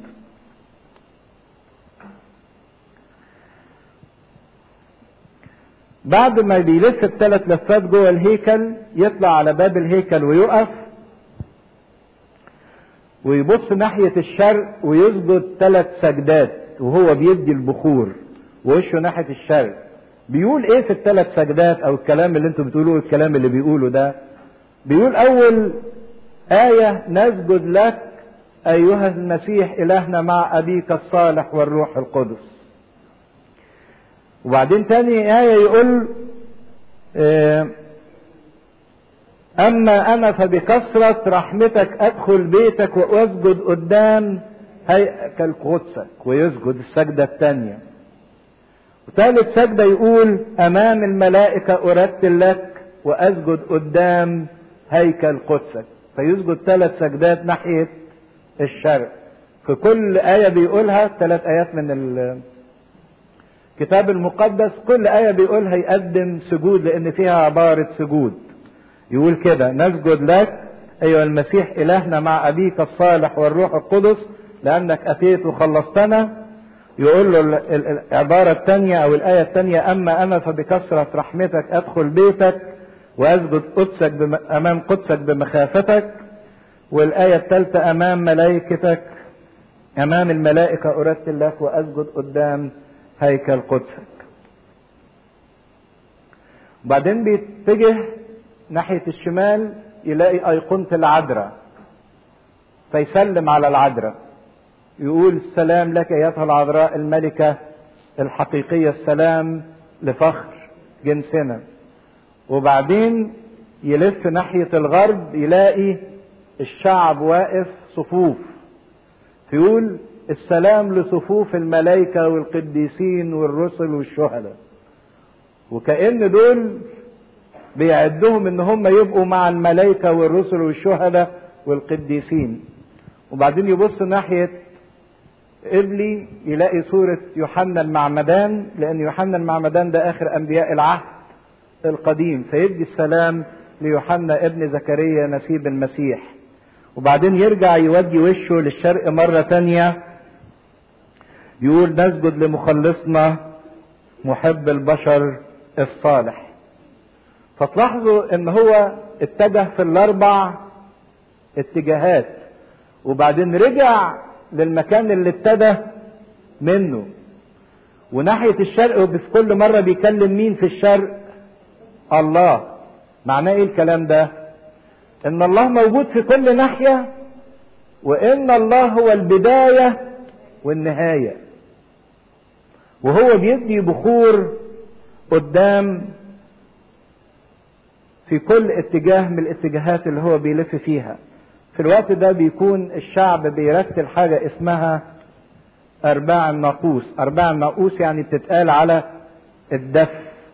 بعد ما بيلف الثلاث لفات جوه الهيكل يطلع على باب الهيكل ويقف ويبص ناحية الشرق ويسجد ثلاث سجدات وهو بيدي البخور ووشه ناحية الشرق بيقول ايه في الثلاث سجدات او الكلام اللي انتوا بتقولوه الكلام اللي بيقوله ده بيقول اول آية نسجد لك أيها المسيح إلهنا مع أبيك الصالح والروح القدس وبعدين تاني آية يقول أما أنا فبكثرة رحمتك أدخل بيتك وأسجد قدام هيكل قدسك ويسجد السجدة الثانية وثالث سجدة يقول أمام الملائكة أرتل لك وأسجد قدام هيكل قدسك فيسجد ثلاث سجدات ناحية الشرق في كل آية بيقولها ثلاث آيات من الكتاب المقدس كل آية بيقولها يقدم سجود لأن فيها عبارة سجود يقول كده نسجد لك أيها المسيح إلهنا مع أبيك الصالح والروح القدس لأنك أتيت وخلصتنا يقول له العبارة الثانية أو الآية الثانية أما أنا فبكثرة رحمتك أدخل بيتك وأسجد قدسك بم... أمام قدسك بمخافتك والآية الثالثة أمام ملائكتك أمام الملائكة أرتل لك وأسجد قدام هيكل قدسك وبعدين بيتجه ناحية الشمال يلاقي أيقونة العذراء فيسلم على العذراء يقول السلام لك أيتها العذراء الملكة الحقيقية السلام لفخر جنسنا وبعدين يلف ناحية الغرب يلاقي الشعب واقف صفوف يقول السلام لصفوف الملائكة والقديسين والرسل والشهداء وكأن دول بيعدهم ان هم يبقوا مع الملائكة والرسل والشهداء والقديسين وبعدين يبص ناحية قبلي يلاقي صورة يوحنا المعمدان لأن يوحنا المعمدان ده آخر أنبياء العهد القديم فيدي السلام ليوحنا ابن زكريا نسيب المسيح وبعدين يرجع يودي وشه للشرق مرة تانية يقول نسجد لمخلصنا محب البشر الصالح فتلاحظوا ان هو اتجه في الاربع اتجاهات وبعدين رجع للمكان اللي ابتدى منه وناحية الشرق وفي كل مرة بيكلم مين في الشرق الله معناه ايه الكلام ده ان الله موجود في كل ناحية وان الله هو البداية والنهاية وهو بيدي بخور قدام في كل اتجاه من الاتجاهات اللي هو بيلف فيها في الوقت ده بيكون الشعب بيرتل حاجة اسمها أرباع الناقوس أرباع الناقوس يعني بتتقال على الدف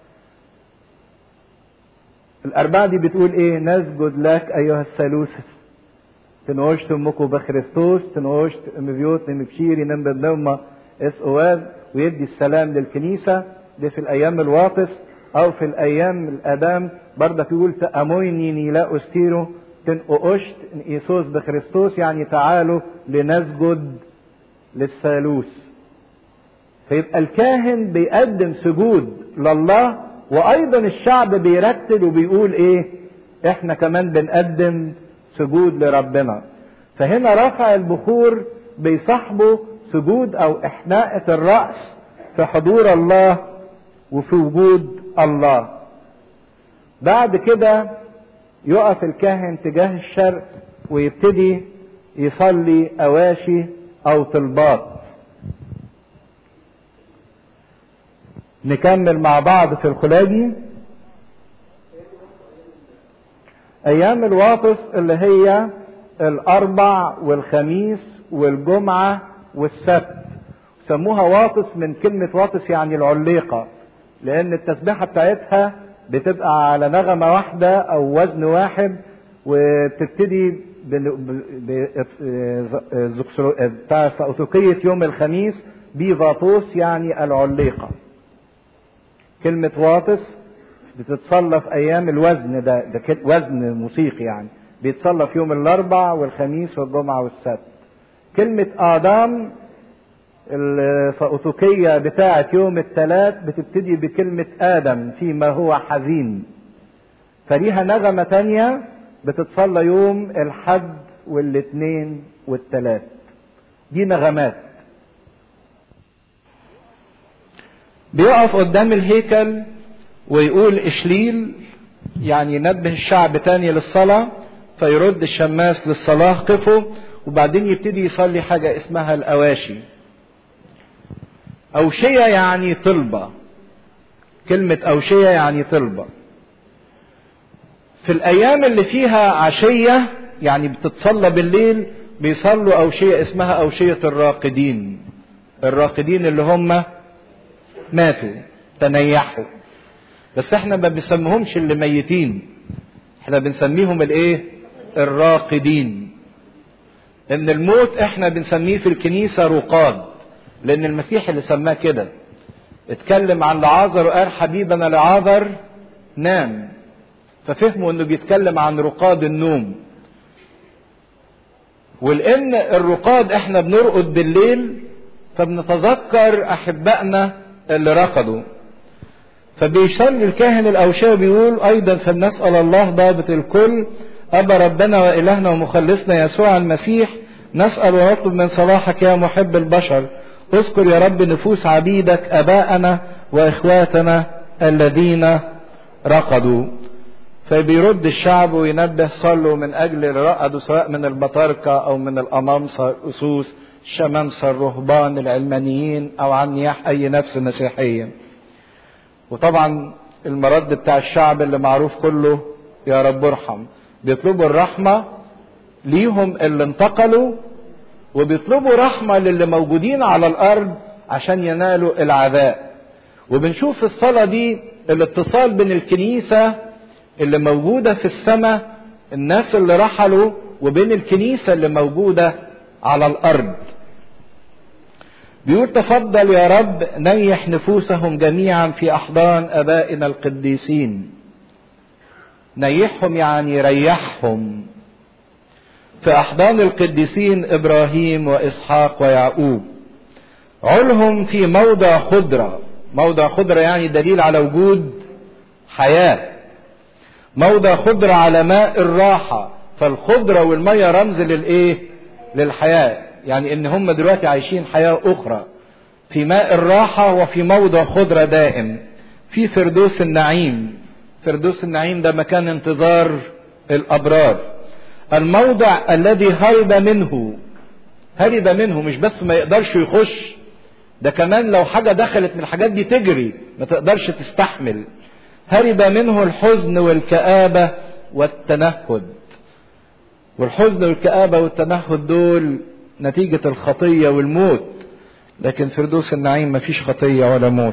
الأربعة دي بتقول إيه نسجد لك أيها الثالوث تنوشت أمكم بخريستوس تنوشت مبيوت نمبشيري نمبر نوما اس اواد ويدي السلام للكنيسة دي في الأيام الواقص أو في الأيام الآدام برضك يقول تأمويني نيلا أستيرو تن أوشت إيسوس بخريستوس يعني تعالوا لنسجد للثالوث فيبقى الكاهن بيقدم سجود لله وايضا الشعب بيرتل وبيقول ايه احنا كمان بنقدم سجود لربنا فهنا رفع البخور بيصاحبه سجود او احناءة الرأس في حضور الله وفي وجود الله بعد كده يقف الكاهن تجاه الشرق ويبتدي يصلي اواشي او طلبات نكمل مع بعض في الخلاجي ايام الواطس اللي هي الاربع والخميس والجمعة والسبت سموها واطس من كلمة واطس يعني العليقة لان التسبيحة بتاعتها بتبقى على نغمة واحدة او وزن واحد وبتبتدي بتاع سأوتوكية يوم الخميس بيفاطوس يعني العليقة كلمة واطس بتتصلى في أيام الوزن ده ده وزن موسيقي يعني بيتصلى في يوم الأربع والخميس والجمعة والسبت كلمة آدم السأوتوكية بتاعة يوم الثلاث بتبتدي بكلمة آدم فيما هو حزين فليها نغمة تانية بتتصلى يوم الحد والاثنين والثلاث دي نغمات بيقف قدام الهيكل ويقول اشليل يعني ينبه الشعب تاني للصلاة فيرد الشماس للصلاة قفوا وبعدين يبتدي يصلي حاجة اسمها الأواشي أوشية يعني طلبة كلمة أوشية يعني طلبة في الأيام اللي فيها عشية يعني بتتصلى بالليل بيصلوا أوشية اسمها أوشية الراقدين الراقدين اللي هم ماتوا تنيحوا بس احنا ما بنسميهمش اللي ميتين احنا بنسميهم الايه الراقدين ان الموت احنا بنسميه في الكنيسة رقاد لان المسيح اللي سماه كده اتكلم عن لعازر وقال حبيبنا لعازر نام ففهموا انه بيتكلم عن رقاد النوم ولان الرقاد احنا بنرقد بالليل فبنتذكر احبائنا اللي رقدوا فبيصلي الكاهن الاوشاء بيقول ايضا فلنسال الله ضابط الكل ابا ربنا والهنا ومخلصنا يسوع المسيح نسال ونطلب من صلاحك يا محب البشر اذكر يا رب نفوس عبيدك اباءنا واخواتنا الذين رقدوا فبيرد الشعب وينبه صلوا من اجل اللي رقدوا سواء من البطاركه او من الامامصه الاسوس الشمامسه الرهبان العلمانيين او عن نياح اي نفس مسيحيه وطبعا المرد بتاع الشعب اللي معروف كله يا رب ارحم بيطلبوا الرحمه ليهم اللي انتقلوا وبيطلبوا رحمه للي موجودين على الارض عشان ينالوا العذاب وبنشوف في الصلاه دي الاتصال بين الكنيسه اللي موجوده في السماء الناس اللي رحلوا وبين الكنيسه اللي موجوده على الارض بيقول تفضل يا رب نيح نفوسهم جميعا في احضان ابائنا القديسين نيحهم يعني ريحهم في احضان القديسين ابراهيم واسحاق ويعقوب علهم في موضع خضره موضع خضره يعني دليل على وجود حياه موضع خضره على ماء الراحه فالخضره والميه رمز للايه للحياه يعني ان هم دلوقتي عايشين حياه اخرى في ماء الراحه وفي موضع خضره دائم في فردوس النعيم فردوس النعيم ده مكان انتظار الابرار الموضع الذي هرب منه هرب منه مش بس ما يقدرش يخش ده كمان لو حاجه دخلت من الحاجات دي تجري ما تقدرش تستحمل هرب منه الحزن والكآبة والتنهد والحزن والكآبة والتنهد دول نتيجة الخطية والموت لكن فردوس النعيم مفيش خطية ولا موت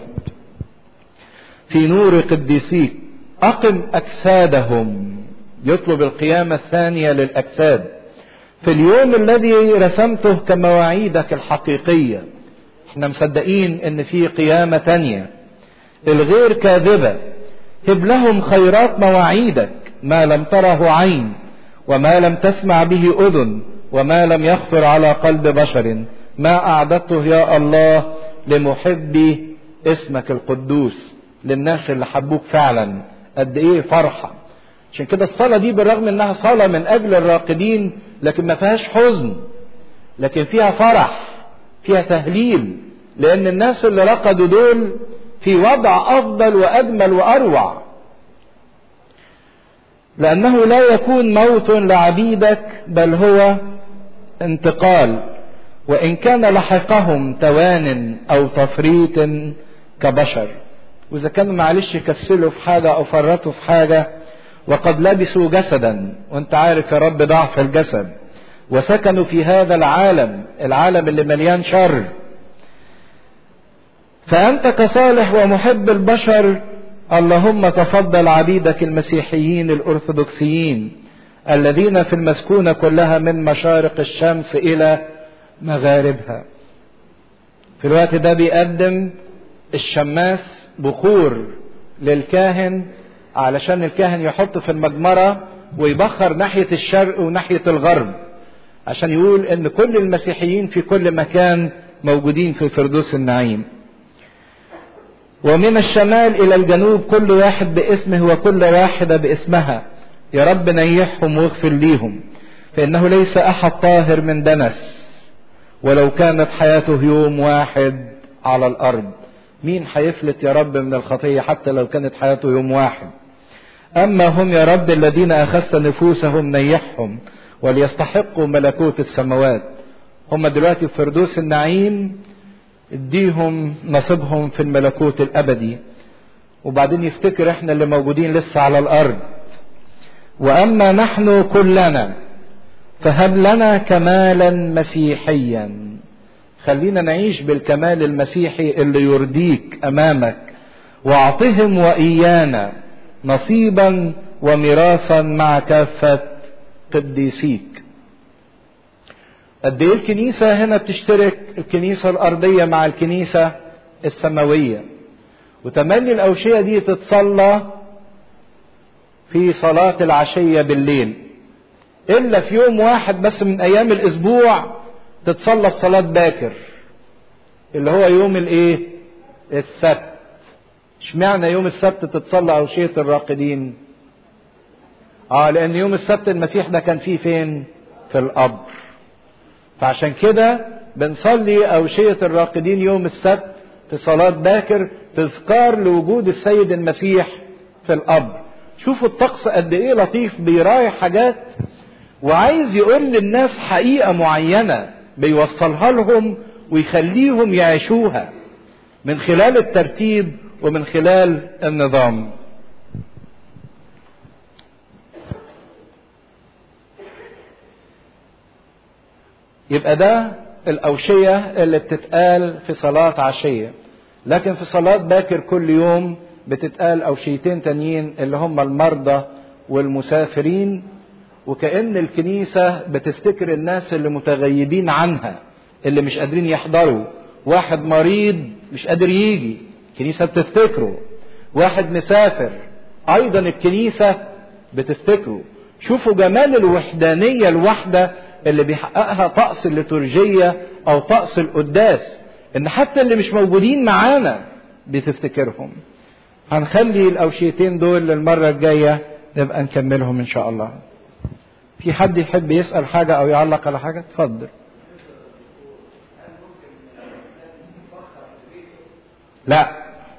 في نور قديسيك أقم أجسادهم يطلب القيامة الثانية للأجساد في اليوم الذي رسمته كمواعيدك الحقيقية احنا مصدقين ان في قيامة تانية الغير كاذبة هب لهم خيرات مواعيدك ما لم تره عين وما لم تسمع به أذن وما لم يخطر على قلب بشر ما أعددته يا الله لمحبي اسمك القدوس للناس اللي حبوك فعلا قد ايه فرحة عشان كده الصلاة دي بالرغم انها صلاة من اجل الراقدين لكن ما فيهاش حزن لكن فيها فرح فيها تهليل لان الناس اللي رقدوا دول في وضع افضل واجمل واروع لانه لا يكون موت لعبيدك بل هو انتقال وان كان لحقهم توان او تفريط كبشر واذا كانوا معلش كسلوا في حاجه او فرطوا في حاجه وقد لبسوا جسدا وانت عارف يا رب ضعف الجسد وسكنوا في هذا العالم العالم اللي مليان شر فانت كصالح ومحب البشر اللهم تفضل عبيدك المسيحيين الارثوذكسيين الذين في المسكونه كلها من مشارق الشمس الى مغاربها في الوقت ده بيقدم الشماس بخور للكاهن علشان الكاهن يحط في المجمرة ويبخر ناحية الشرق وناحية الغرب عشان يقول ان كل المسيحيين في كل مكان موجودين في فردوس النعيم ومن الشمال الى الجنوب كل واحد باسمه وكل واحدة باسمها يا رب نيحهم واغفر ليهم فانه ليس احد طاهر من دنس ولو كانت حياته يوم واحد على الارض مين هيفلت يا رب من الخطية حتى لو كانت حياته يوم واحد أما هم يا رب الذين أخذت نفوسهم نيحهم وليستحقوا ملكوت السماوات هم دلوقتي في فردوس النعيم اديهم نصيبهم في الملكوت الأبدي وبعدين يفتكر احنا اللي موجودين لسه على الأرض وأما نحن كلنا فهب لنا كمالا مسيحيا خلينا نعيش بالكمال المسيحي اللي يرضيك امامك واعطهم وايانا نصيبا وميراثا مع كافه قديسيك قد ايه الكنيسه هنا بتشترك الكنيسه الارضيه مع الكنيسه السماويه وتملي الاوشيه دي تتصلى في صلاه العشيه بالليل الا في يوم واحد بس من ايام الاسبوع تتصلى في صلاة باكر اللي هو يوم الايه السبت اشمعنى يوم السبت تتصلى أوشية الراقدين اه لان يوم السبت المسيح ده كان فيه فين في القبر فعشان كده بنصلي أوشية الراقدين يوم السبت في صلاة باكر تذكار لوجود السيد المسيح في القبر شوفوا الطقس قد ايه لطيف بيراعي حاجات وعايز يقول للناس حقيقة معينة بيوصلها لهم ويخليهم يعيشوها من خلال الترتيب ومن خلال النظام يبقى ده الأوشية اللي بتتقال في صلاة عشية لكن في صلاة باكر كل يوم بتتقال أوشيتين تانيين اللي هم المرضى والمسافرين وكأن الكنيسة بتفتكر الناس اللي متغيبين عنها اللي مش قادرين يحضروا واحد مريض مش قادر يجي الكنيسة بتفتكره واحد مسافر أيضا الكنيسة بتفتكره شوفوا جمال الوحدانية الواحدة اللي بيحققها طقس الليتورجية أو طقس القداس إن حتى اللي مش موجودين معانا بتفتكرهم هنخلي الأوشيتين دول للمرة الجاية نبقى نكملهم إن شاء الله في حد يحب يسأل حاجة أو يعلق على حاجة اتفضل لا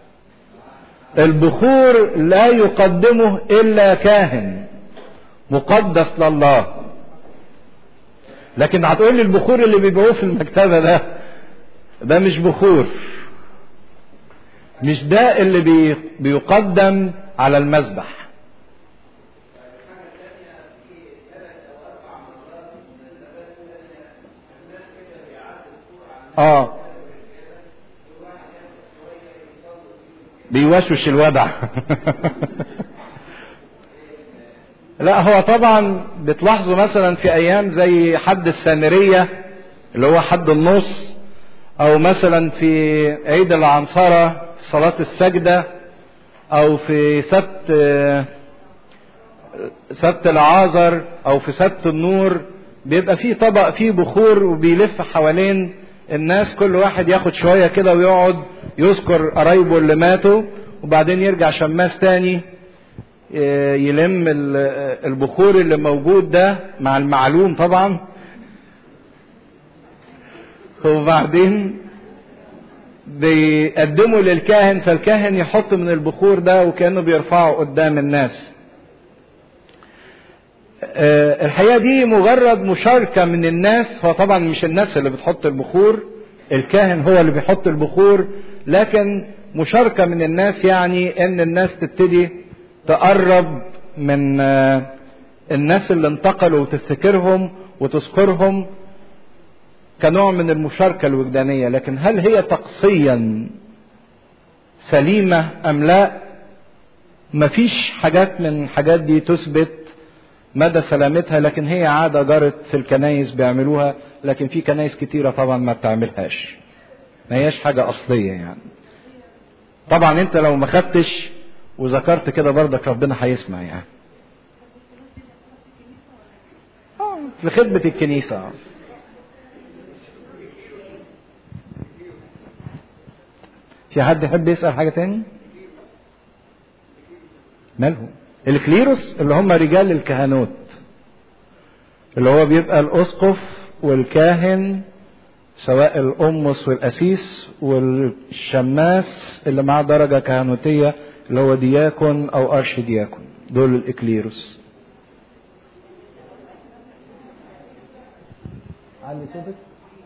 البخور لا يقدمه إلا كاهن مقدس لله لكن هتقول لي البخور اللي بيبيعوه في المكتبة ده ده مش بخور مش ده اللي بي بيقدم على المذبح اه بيوشوش الوضع لا هو طبعا بتلاحظوا مثلا في ايام زي حد السامرية اللي هو حد النص او مثلا في عيد العنصرة في صلاة السجدة او في سبت سبت العازر او في سبت النور بيبقى فيه طبق فيه بخور وبيلف حوالين الناس كل واحد ياخد شوية كده ويقعد يذكر قرايبه اللي ماتوا وبعدين يرجع شماس تاني يلم البخور اللي موجود ده مع المعلوم طبعا وبعدين بيقدمه للكاهن فالكاهن يحط من البخور ده وكانه بيرفعه قدام الناس الحقيقه دي مجرد مشاركه من الناس هو طبعا مش الناس اللي بتحط البخور الكاهن هو اللي بيحط البخور لكن مشاركه من الناس يعني ان الناس تبتدي تقرب من الناس اللي انتقلوا وتفتكرهم وتذكرهم كنوع من المشاركة الوجدانية لكن هل هي تقصيا سليمة أم لا مفيش حاجات من الحاجات دي تثبت مدى سلامتها لكن هي عادة جرت في الكنايس بيعملوها لكن في كنايس كتيرة طبعا ما بتعملهاش ما هياش حاجة أصلية يعني طبعا انت لو ما خدتش وذكرت كده برضك ربنا هيسمع يعني في خدمة الكنيسة في حد يحب يسأل حاجة تاني؟ مالهم؟ الكليروس اللي هم رجال الكهنوت اللي هو بيبقى الأسقف والكاهن سواء الأمس والأسيس والشماس اللي معاه درجة كهنوتية اللي هو دياكون أو أرش دياكون دول الإكليروس علي صوتك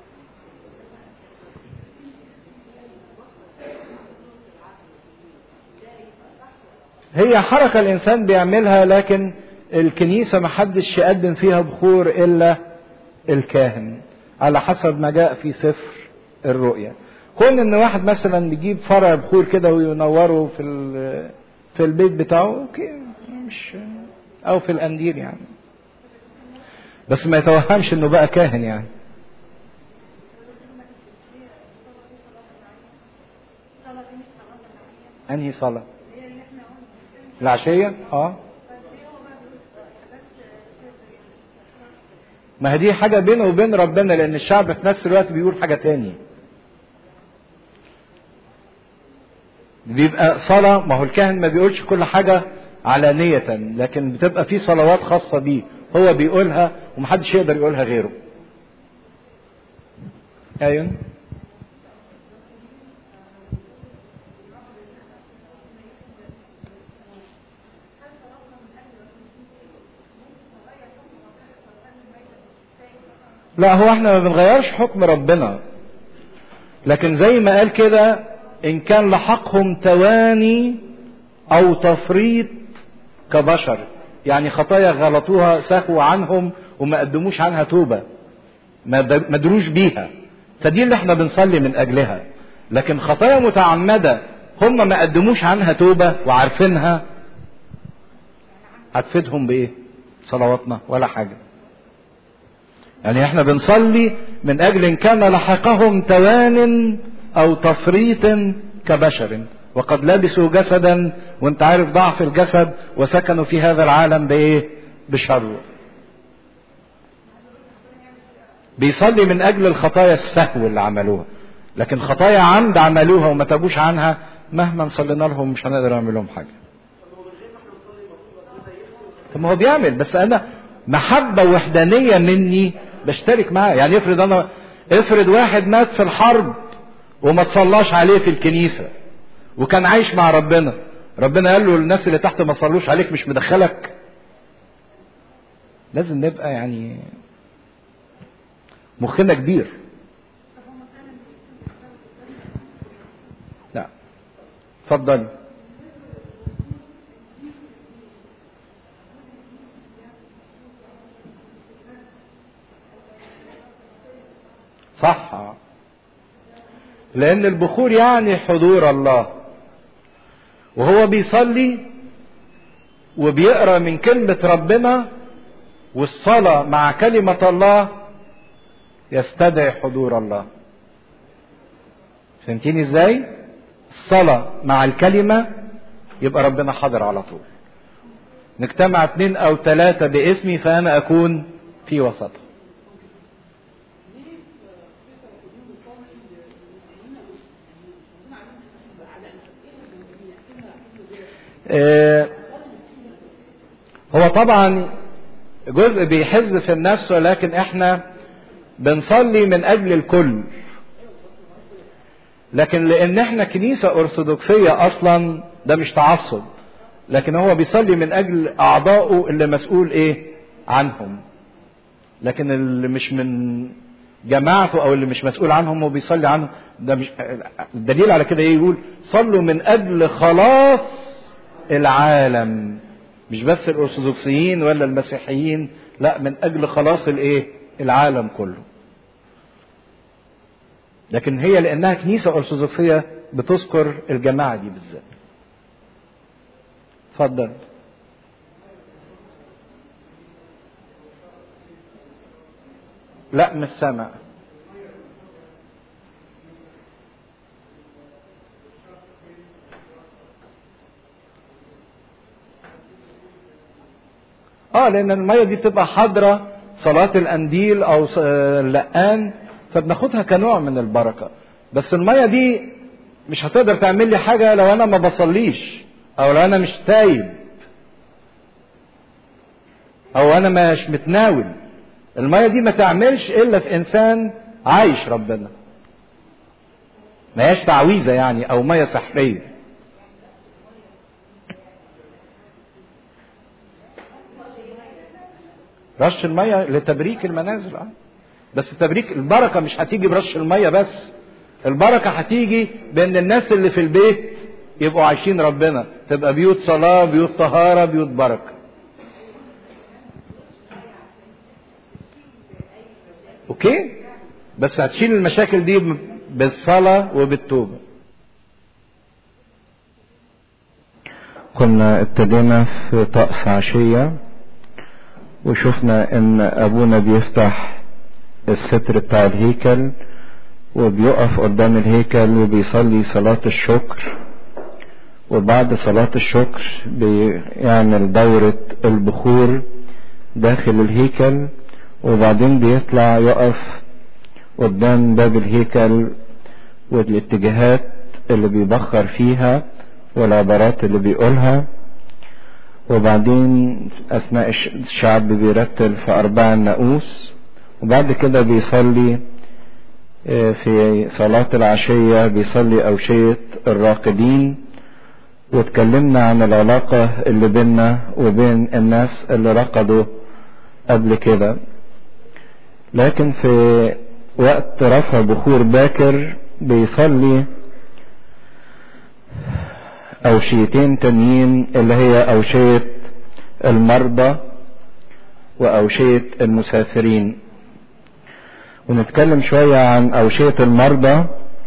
هي حركة الإنسان بيعملها لكن الكنيسة محدش يقدم فيها بخور إلا الكاهن على حسب ما جاء في سفر الرؤيا كون ان واحد مثلا يجيب فرع بخور كده وينوره في في البيت بتاعه اوكي مش او في القنديل يعني بس ما يتوهمش انه بقى كاهن يعني انهي صلاه العشية اه ما هي دي حاجة بينه وبين ربنا لأن الشعب في نفس الوقت بيقول حاجة تاني بيبقى صلاة ما هو الكاهن ما بيقولش كل حاجة علانية لكن بتبقى في صلوات خاصة بيه هو بيقولها ومحدش يقدر يقولها غيره ايوه لا هو احنا ما بنغيرش حكم ربنا لكن زي ما قال كده ان كان لحقهم تواني او تفريط كبشر يعني خطايا غلطوها سهوا عنهم وما قدموش عنها توبة ما دروش بيها فدي اللي احنا بنصلي من اجلها لكن خطايا متعمدة هم ما قدموش عنها توبة وعارفينها هتفيدهم بايه صلواتنا ولا حاجه يعني احنا بنصلي من اجل ان كان لحقهم توان او تفريط كبشر وقد لبسوا جسدا وانت عارف ضعف الجسد وسكنوا في هذا العالم بايه بشر بيصلي من اجل الخطايا السهو اللي عملوها لكن خطايا عمد عملوها وما تابوش عنها مهما صلينا لهم مش هنقدر نعمل لهم حاجه طب ما هو بيعمل بس انا محبه وحدانيه مني بشترك معاه يعني افرض انا افرض واحد مات في الحرب وما تصلاش عليه في الكنيسه وكان عايش مع ربنا ربنا قال له الناس اللي تحت ما صلوش عليك مش مدخلك لازم نبقى يعني مخنا كبير لا اتفضل صح لان البخور يعني حضور الله وهو بيصلي وبيقرا من كلمه ربنا والصلاه مع كلمه الله يستدعي حضور الله فهمتيني ازاي الصلاه مع الكلمه يبقى ربنا حاضر على طول نجتمع اتنين او تلاتة باسمي فانا اكون في وسطهم هو طبعا جزء بيحز في النفس ولكن احنا بنصلي من اجل الكل لكن لان احنا كنيسة ارثوذكسية اصلا ده مش تعصب لكن هو بيصلي من اجل اعضائه اللي مسؤول ايه عنهم لكن اللي مش من جماعته او اللي مش مسؤول عنهم هو بيصلي عنهم ده مش الدليل على كده ايه يقول صلوا من اجل خلاص العالم مش بس الارثوذكسيين ولا المسيحيين لا من اجل خلاص الايه العالم كله لكن هي لانها كنيسه ارثوذكسيه بتذكر الجماعه دي بالذات اتفضل لا مش سامع اه لان الميه دي بتبقى حاضره صلاه الانديل او اللقان فبناخدها كنوع من البركه بس الميه دي مش هتقدر تعمل لي حاجه لو انا ما بصليش او لو انا مش تايب او انا مش متناول الميه دي ما تعملش الا في انسان عايش ربنا ما هياش تعويذه يعني او ميه سحريه رش الميه لتبريك المنازل اه بس تبريك البركه مش هتيجي برش الميه بس البركه هتيجي بان الناس اللي في البيت يبقوا عايشين ربنا تبقى بيوت صلاه بيوت طهاره بيوت بركه اوكي بس هتشيل المشاكل دي بالصلاه وبالتوبه كنا ابتدينا في طقس عشيه وشفنا ان ابونا بيفتح الستر بتاع الهيكل وبيقف قدام الهيكل وبيصلي صلاة الشكر وبعد صلاة الشكر بيعمل دورة البخور داخل الهيكل وبعدين بيطلع يقف قدام باب الهيكل والاتجاهات اللي بيبخر فيها والعبارات اللي بيقولها وبعدين اثناء الشعب بيرتل في اربع النقوس وبعد كده بيصلي في صلاة العشية بيصلي أوشية الراقدين واتكلمنا عن العلاقة اللي بيننا وبين الناس اللي رقدوا قبل كده لكن في وقت رفع بخور باكر بيصلي أوشيتين تانيين اللي هي أوشية المرضى وأوشية المسافرين ونتكلم شوية عن أوشية المرضى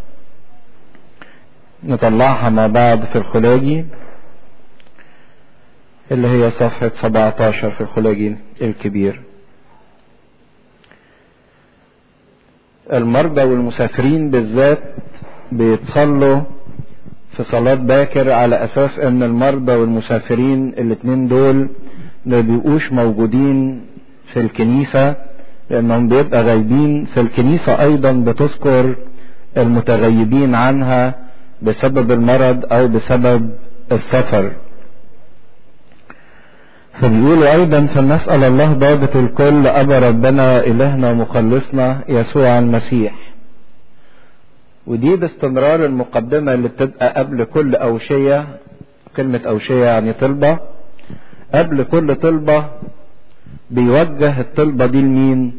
نطلعها مع بعض في الخلاجي اللي هي صفحة 17 في الخلاجي الكبير المرضى والمسافرين بالذات بيتصلوا في صلاة باكر على أساس أن المرضى والمسافرين الاتنين دول ما بيبقوش موجودين في الكنيسة لأنهم بيبقى غايبين في الكنيسة أيضا بتذكر المتغيبين عنها بسبب المرض أو بسبب السفر فبيقولوا أيضا فلنسأل الله ضابط الكل أبا ربنا إلهنا مخلصنا يسوع المسيح ودي باستمرار المقدمة اللي بتبقى قبل كل أوشية كلمة أوشية يعني طلبة قبل كل طلبة بيوجه الطلبة دي لمين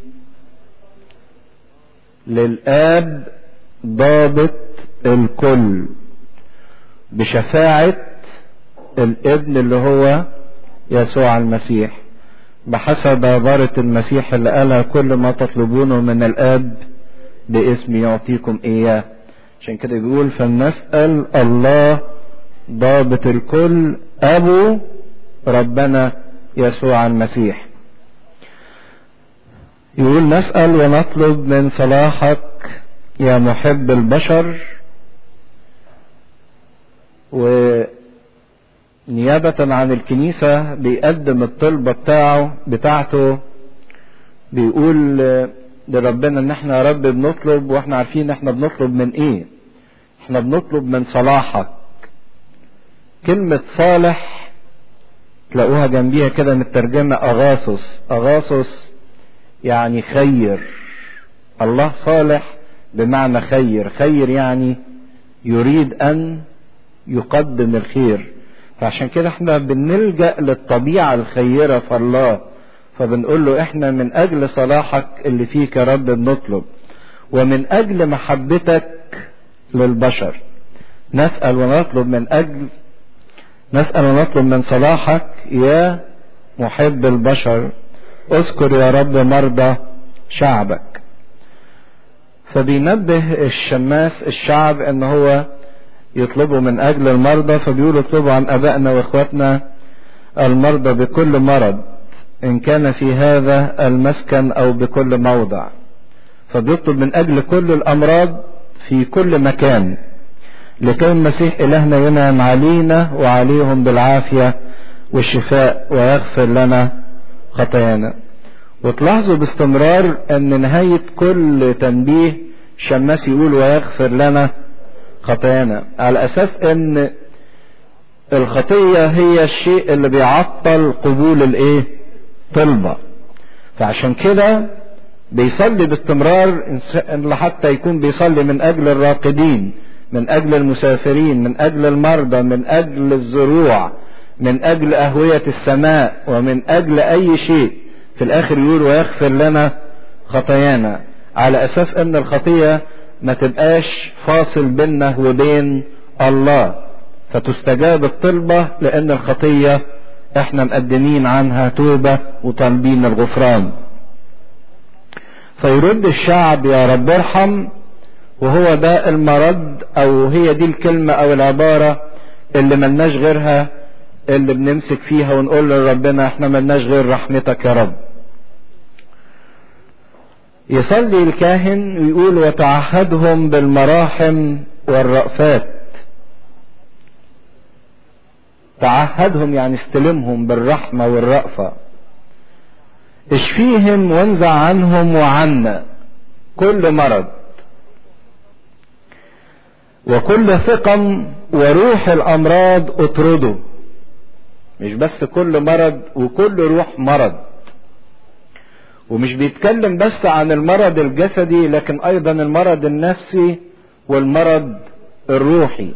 للآب ضابط الكل بشفاعة الابن اللي هو يسوع المسيح بحسب عبارة المسيح اللي قالها كل ما تطلبونه من الآب باسم يعطيكم إياه عشان كده بيقول فلنسأل الله ضابط الكل أبو ربنا يسوع المسيح يقول نسأل ونطلب من صلاحك يا محب البشر ونيابة عن الكنيسة بيقدم الطلبة بتاعه بتاعته بيقول لربنا ان احنا يا رب بنطلب واحنا عارفين احنا بنطلب من ايه احنا بنطلب من صلاحك كلمة صالح تلاقوها جنبيها كده مترجمة أغاثس أغاثس يعني خير الله صالح بمعنى خير خير يعني يريد أن يقدم الخير فعشان كده احنا بنلجأ للطبيعة الخيرة في الله فبنقول له احنا من أجل صلاحك اللي فيك يا رب بنطلب ومن أجل محبتك للبشر نسأل ونطلب من أجل نسأل ونطلب من صلاحك يا محب البشر اذكر يا رب مرضى شعبك فبينبه الشماس الشعب ان هو يطلبوا من اجل المرضى فبيقولوا اطلبوا عن ابائنا واخواتنا المرضى بكل مرض ان كان في هذا المسكن او بكل موضع فبيطلب من اجل كل الامراض في كل مكان لكي المسيح الهنا ينعم علينا وعليهم بالعافيه والشفاء ويغفر لنا خطايانا وتلاحظوا باستمرار ان نهايه كل تنبيه شماس يقول ويغفر لنا خطايانا على اساس ان الخطيه هي الشيء اللي بيعطل قبول الايه طلبه فعشان كده بيصلي باستمرار إن حتى يكون بيصلي من اجل الراقدين من اجل المسافرين من اجل المرضى من اجل الزروع من اجل اهويه السماء ومن اجل اي شيء في الاخر يقول ويغفر لنا خطايانا على اساس ان الخطيه ما تبقاش فاصل بيننا وبين الله فتستجاب الطلبة لأن الخطية احنا مقدمين عنها توبة وطالبين الغفران فيرد الشعب يا رب ارحم وهو ده المرد او هي دي الكلمة او العبارة اللي ملناش غيرها اللي بنمسك فيها ونقول لربنا احنا ملناش غير رحمتك يا رب يصلي الكاهن ويقول وتعهدهم بالمراحم والرأفات تعهدهم يعني استلمهم بالرحمة والرأفة اشفيهم وانزع عنهم وعنا كل مرض وكل ثقم وروح الأمراض اطرده مش بس كل مرض وكل روح مرض ومش بيتكلم بس عن المرض الجسدي لكن ايضا المرض النفسي والمرض الروحي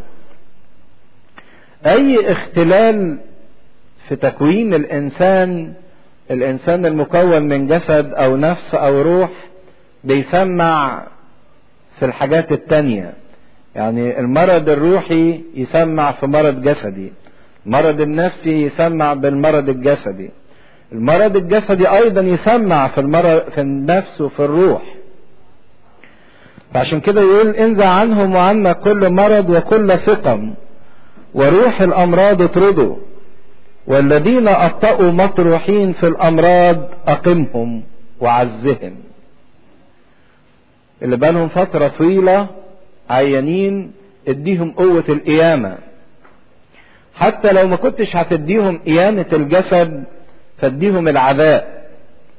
اي اختلال في تكوين الانسان الانسان المكون من جسد او نفس او روح بيسمع في الحاجات التانية يعني المرض الروحي يسمع في مرض جسدي المرض النفسي يسمع بالمرض الجسدي المرض الجسدي ايضا يسمع في المرض في النفس وفي الروح فعشان كده يقول انزع عنهم وعنا كل مرض وكل سقم وروح الامراض اطرده والذين ابطأوا مطروحين في الامراض اقمهم وعزهم اللي بقالهم فترة طويلة عيانين اديهم قوة القيامة حتى لو ما كنتش هتديهم قيامة الجسد فاديهم العذاء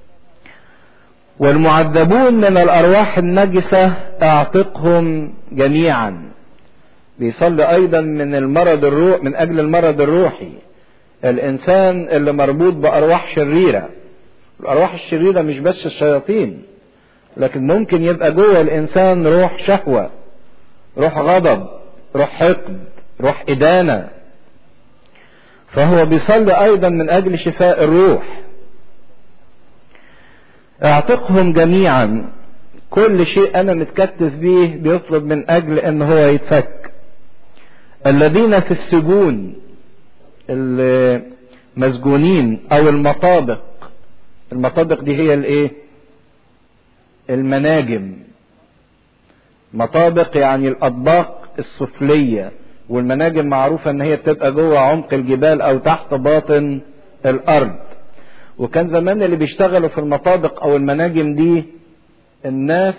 والمعذبون من الارواح النجسة اعتقهم جميعا بيصلي ايضا من المرض الروح من اجل المرض الروحي الانسان اللي مربوط بارواح شريرة الارواح الشريرة مش بس الشياطين لكن ممكن يبقى جوه الانسان روح شهوة روح غضب روح حقد روح ادانه فهو بيصلي ايضا من اجل شفاء الروح اعتقهم جميعا كل شيء انا متكتف بيه بيطلب من اجل ان هو يتفك الذين في السجون المسجونين او المطابق المطابق دي هي الايه المناجم مطابق يعني الاطباق السفليه والمناجم معروفة ان هي بتبقى جوه عمق الجبال او تحت باطن الارض وكان زمان اللي بيشتغلوا في المطابق او المناجم دي الناس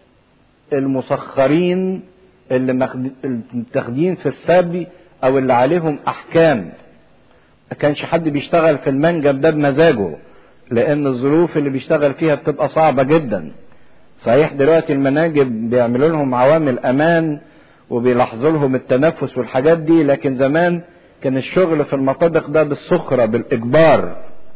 المسخرين اللي متاخدين في السبي او اللي عليهم احكام ما كانش حد بيشتغل في المنجم ده بمزاجه لان الظروف اللي بيشتغل فيها بتبقى صعبة جدا صحيح دلوقتي المناجم بيعملوا لهم عوامل امان وبيلاحظوا لهم التنفس والحاجات دي لكن زمان كان الشغل في المطابق ده بالسخرة بالإجبار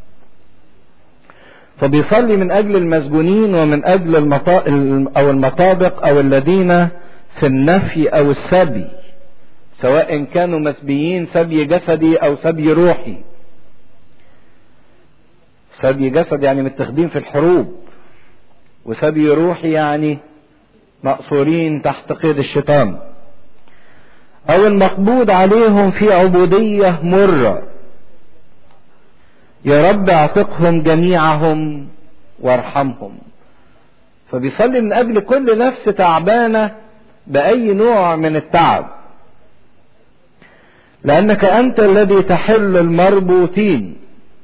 فبيصلي من أجل المسجونين ومن أجل المطا... أو المطابق أو الذين في النفي أو السبي سواء كانوا مسبيين سبي جسدي أو سبي روحي سبي جسد يعني متخدين في الحروب وسبي روحي يعني مقصورين تحت قيد الشيطان او المقبوض عليهم في عبودية مرة يا رب اعتقهم جميعهم وارحمهم فبيصلي من اجل كل نفس تعبانة باي نوع من التعب لانك انت الذي تحل المربوطين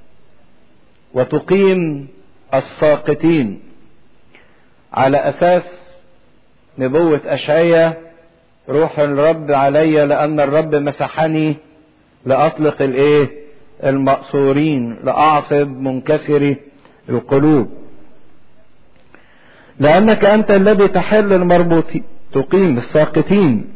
وتقيم الساقطين على اساس نبوة اشعية روح الرب علي لان الرب مسحني لاطلق الايه المأسورين لاعصب منكسري القلوب لانك انت الذي تحل المربوطين تقيم الساقطين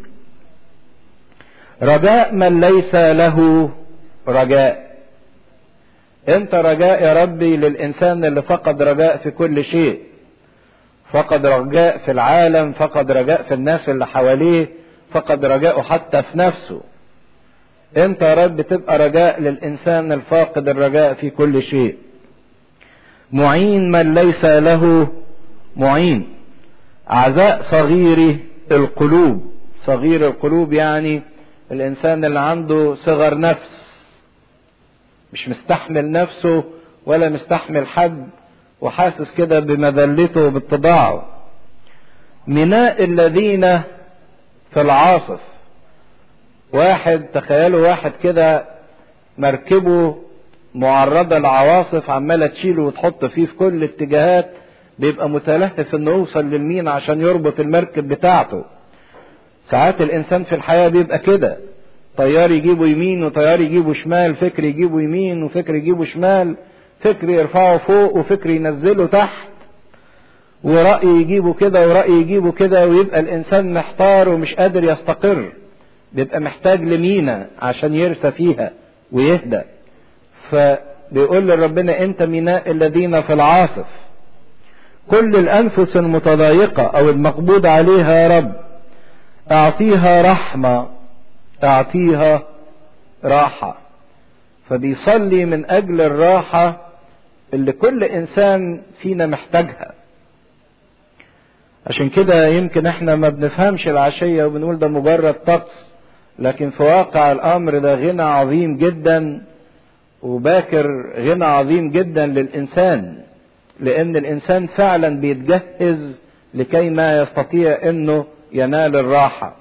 رجاء من ليس له رجاء انت رجاء يا ربي للانسان اللي فقد رجاء في كل شيء فقد رجاء في العالم فقد رجاء في الناس اللي حواليه فقد رجاءه حتى في نفسه انت يا رب تبقى رجاء للانسان الفاقد الرجاء في كل شيء معين من ليس له معين عزاء صغير القلوب صغير القلوب يعني الانسان اللي عنده صغر نفس مش مستحمل نفسه ولا مستحمل حد وحاسس كده بمذلته وباتضاعه ميناء الذين في العاصف واحد تخيلوا واحد كده مركبه معرضة لعواصف عمالة تشيله وتحط فيه في كل الاتجاهات بيبقى متلهف انه يوصل للمين عشان يربط المركب بتاعته ساعات الانسان في الحياة بيبقى كده طيار يجيبه يمين وطيار يجيبه شمال فكر يجيبه يمين وفكر يجيبه شمال فكر يرفعه فوق وفكر ينزله تحت ورأي يجيبه كده ورأي يجيبه كده ويبقى الإنسان محتار ومش قادر يستقر بيبقى محتاج لمينا عشان يرسى فيها ويهدى فبيقول لربنا أنت ميناء الذين في العاصف كل الأنفس المتضايقة أو المقبوض عليها يا رب أعطيها رحمة أعطيها راحة فبيصلي من أجل الراحة اللي كل إنسان فينا محتاجها عشان كده يمكن احنا ما بنفهمش العشية وبنقول ده مجرد طقس لكن في واقع الأمر ده غنى عظيم جدا وباكر غنى عظيم جدا للإنسان لأن الإنسان فعلا بيتجهز لكي ما يستطيع أنه ينال الراحة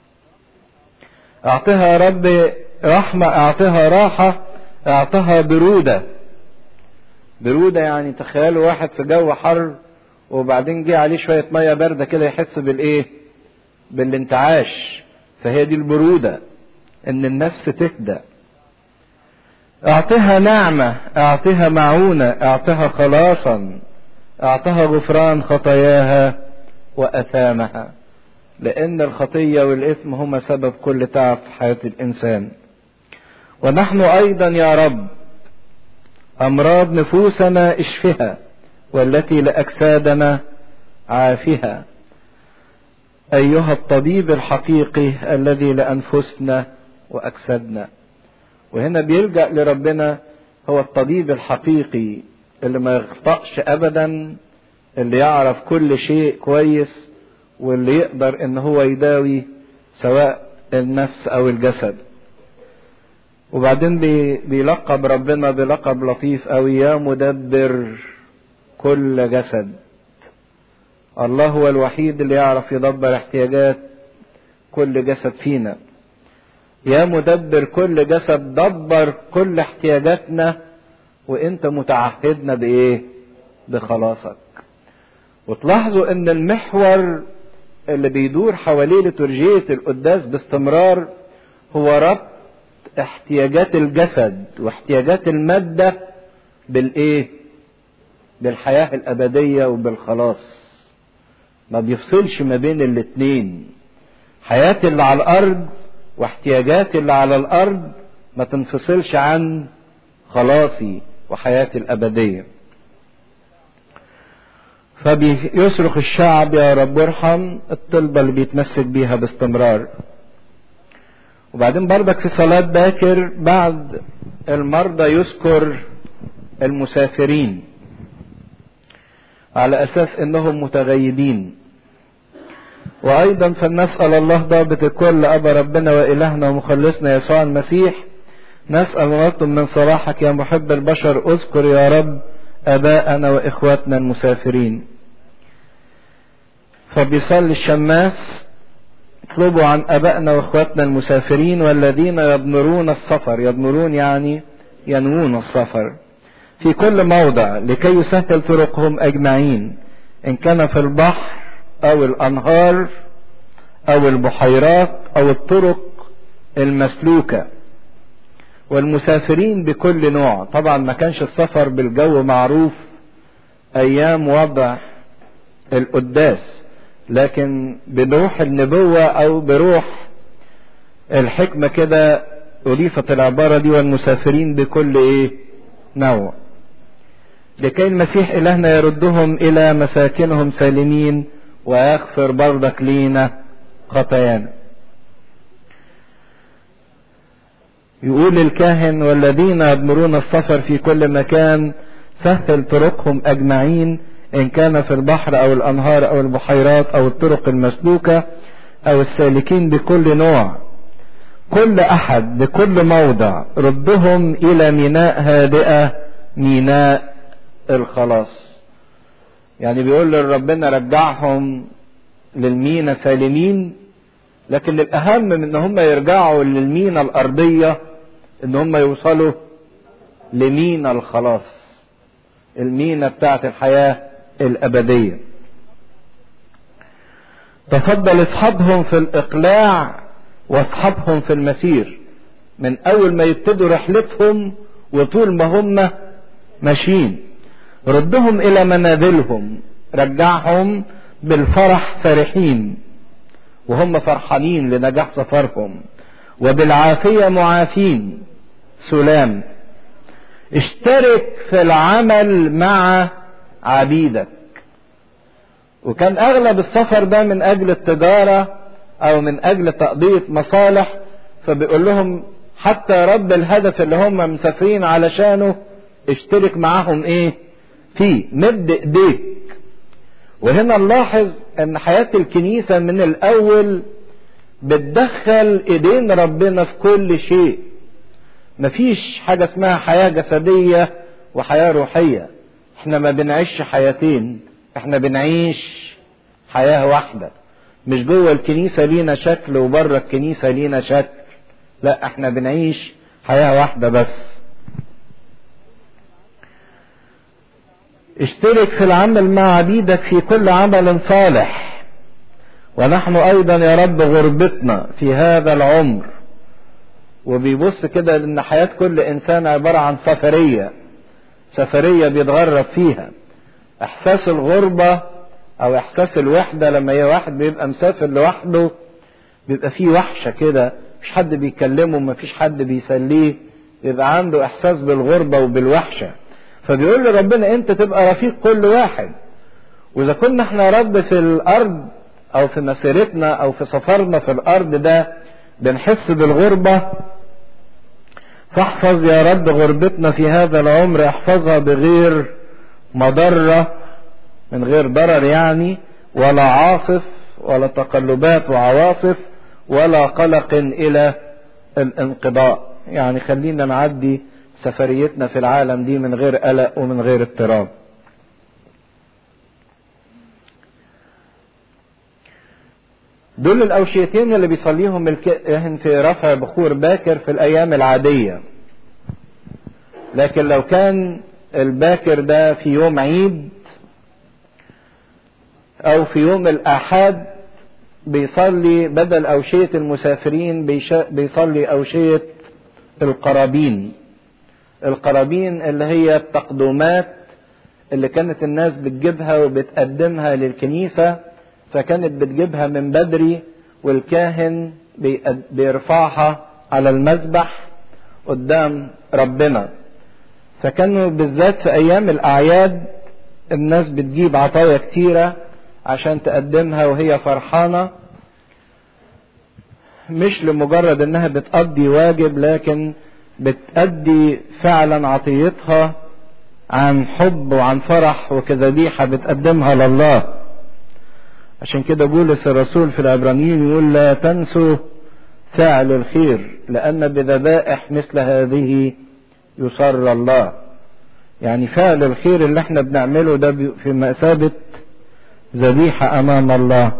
أعطها يا رب رحمة أعطها راحة أعطها برودة برودة يعني تخيلوا واحد في جو حر وبعدين جه عليه شوية مية باردة كده يحس بالإيه؟ بالانتعاش فهي دي البرودة إن النفس تهدى أعطها نعمة أعطها معونة أعطها خلاصا أعطها غفران خطاياها وأثامها لأن الخطية والإثم هما سبب كل تعب في حياة الإنسان ونحن أيضا يا رب أمراض نفوسنا اشفها والتي لأجسادنا عافها أيها الطبيب الحقيقي الذي لأنفسنا وأجسادنا وهنا بيلجأ لربنا هو الطبيب الحقيقي اللي ما يخطأش أبدا اللي يعرف كل شيء كويس واللي يقدر ان هو يداوي سواء النفس او الجسد وبعدين بي بيلقب ربنا بلقب لطيف قوي يا مدبر كل جسد الله هو الوحيد اللي يعرف يدبر احتياجات كل جسد فينا يا مدبر كل جسد دبر كل احتياجاتنا وانت متعهدنا بايه بخلاصك وتلاحظوا ان المحور اللي بيدور حواليه لترجية القداس باستمرار هو ربط احتياجات الجسد واحتياجات المادة بالايه بالحياة الابدية وبالخلاص ما بيفصلش ما بين الاتنين حياة اللي على الارض واحتياجات اللي على الارض ما تنفصلش عن خلاصي وحياتي الأبدية فبيصرخ الشعب يا رب ارحم الطلبة اللي بيتمسك بيها باستمرار وبعدين برضك في صلاة باكر بعد المرضى يذكر المسافرين على أساس أنهم متغيبين وأيضا فلنسأل الله ضابط الكل أبا ربنا وإلهنا ومخلصنا يسوع المسيح نسأل ونطلب من صلاحك يا محب البشر اذكر يا رب أباءنا وإخواتنا المسافرين فبيصلي الشماس اطلبوا عن أبائنا وإخواتنا المسافرين والذين يضمرون السفر يضمرون يعني ينوون السفر في كل موضع لكي يسهل طرقهم أجمعين إن كان في البحر أو الأنهار أو البحيرات أو الطرق المسلوكة والمسافرين بكل نوع طبعا ما كانش السفر بالجو معروف أيام وضع القداس لكن بروح النبوة أو بروح الحكمة كده أضيفت العبارة دي والمسافرين بكل إيه نوع لكي المسيح إلهنا يردهم إلى مساكنهم سالمين ويغفر برضك لينا خطايانا يقول الكاهن والذين يضمرون السفر في كل مكان سهل طرقهم أجمعين إن كان في البحر أو الأنهار أو البحيرات أو الطرق المسلوكة أو السالكين بكل نوع كل أحد بكل موضع ردهم إلى ميناء هادئة ميناء الخلاص يعني بيقول لربنا رجعهم للمينا سالمين لكن الأهم من إن هم يرجعوا للمينا الأرضية إن هم يوصلوا لمينا الخلاص المينا بتاعت الحياة الأبدية تفضل اصحابهم في الإقلاع واصحابهم في المسير من أول ما يبتدوا رحلتهم وطول ما هم ماشيين ردهم إلى منازلهم رجعهم بالفرح فرحين وهم فرحانين لنجاح سفرهم وبالعافية معافين سلام اشترك في العمل مع عبيدك وكان اغلب السفر ده من اجل التجارة او من اجل تقضية مصالح فبيقول لهم حتى يا رب الهدف اللي هم مسافرين علشانه اشترك معاهم ايه فيه مد ايديك وهنا نلاحظ ان حياة الكنيسة من الاول بتدخل ايدين ربنا في كل شيء مفيش حاجة اسمها حياة جسدية وحياة روحية احنا ما بنعيش حياتين احنا بنعيش حياة واحدة مش جوه الكنيسة لينا شكل وبره الكنيسة لينا شكل لا احنا بنعيش حياة واحدة بس اشترك في العمل مع عبيدك في كل عمل صالح ونحن ايضا يا رب غربتنا في هذا العمر وبيبص كده ان حياة كل انسان عبارة عن سفرية سفرية بيتغرب فيها احساس الغربة او احساس الوحدة لما هي واحد بيبقى مسافر لوحده بيبقى فيه وحشة كده مفيش حد بيكلمه مفيش حد بيسليه يبقى عنده احساس بالغربة وبالوحشة فبيقول لربنا انت تبقى رفيق كل واحد واذا كنا احنا رب في الارض او في مسيرتنا او في سفرنا في الارض ده بنحس بالغربة فاحفظ يا رب غربتنا في هذا العمر احفظها بغير مضرة من غير ضرر يعني ولا عاصف ولا تقلبات وعواصف ولا قلق الى الانقضاء يعني خلينا نعدي سفريتنا في العالم دي من غير قلق ومن غير اضطراب دول الأوشيتين اللي بيصليهم الكاهن في رفع بخور باكر في الأيام العادية لكن لو كان الباكر ده في يوم عيد أو في يوم الأحد بيصلي بدل أوشية المسافرين بيصلي أوشية القرابين القرابين اللي هي التقدمات اللي كانت الناس بتجيبها وبتقدمها للكنيسة فكانت بتجيبها من بدري والكاهن بيرفعها على المذبح قدام ربنا فكانوا بالذات في ايام الاعياد الناس بتجيب عطايا كتيرة عشان تقدمها وهي فرحانة مش لمجرد انها بتقضي واجب لكن بتأدي فعلا عطيتها عن حب وعن فرح وكذبيحة بتقدمها لله عشان كده بولس الرسول في العبرانيين يقول لا تنسوا فعل الخير لأن بذبائح مثل هذه يسر الله يعني فعل الخير اللي احنا بنعمله ده في مثابة ذبيحة أمام الله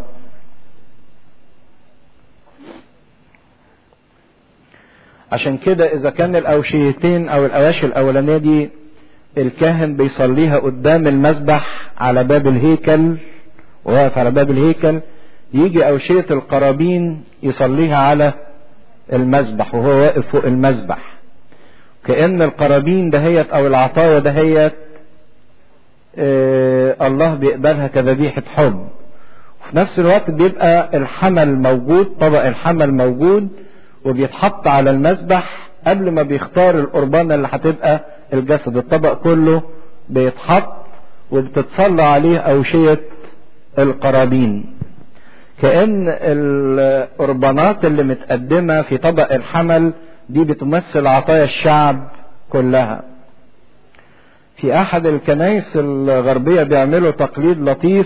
عشان كده إذا كان الأوشيتين أو الأواشي الأولانية دي الكاهن بيصليها قدام المذبح على باب الهيكل وواقف على باب الهيكل يجي أوشية القرابين يصليها على المذبح وهو واقف فوق المذبح كأن القرابين دهيت أو العطايا دهيت آه الله بيقبلها كذبيحة حب وفي نفس الوقت بيبقى الحمل موجود طبق الحمل موجود وبيتحط على المذبح قبل ما بيختار القربانة اللي هتبقى الجسد الطبق كله بيتحط وبتتصلى عليه أوشية القرابين كأن القربانات اللي متقدمة في طبق الحمل دي بتمثل عطايا الشعب كلها في أحد الكنائس الغربية بيعملوا تقليد لطيف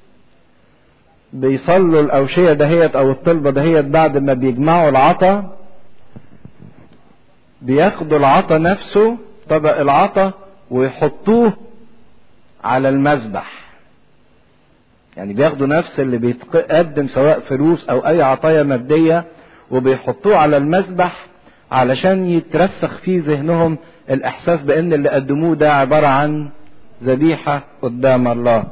بيصلوا الأوشية دهيت أو الطلبة دهيت بعد ما بيجمعوا العطا بياخدوا العطا نفسه طبق العطا ويحطوه على المذبح يعني بياخدوا نفس اللي بيتقدم سواء فلوس او اي عطايا مادية وبيحطوه على المذبح علشان يترسخ في ذهنهم الاحساس بان اللي قدموه ده عبارة عن ذبيحة قدام الله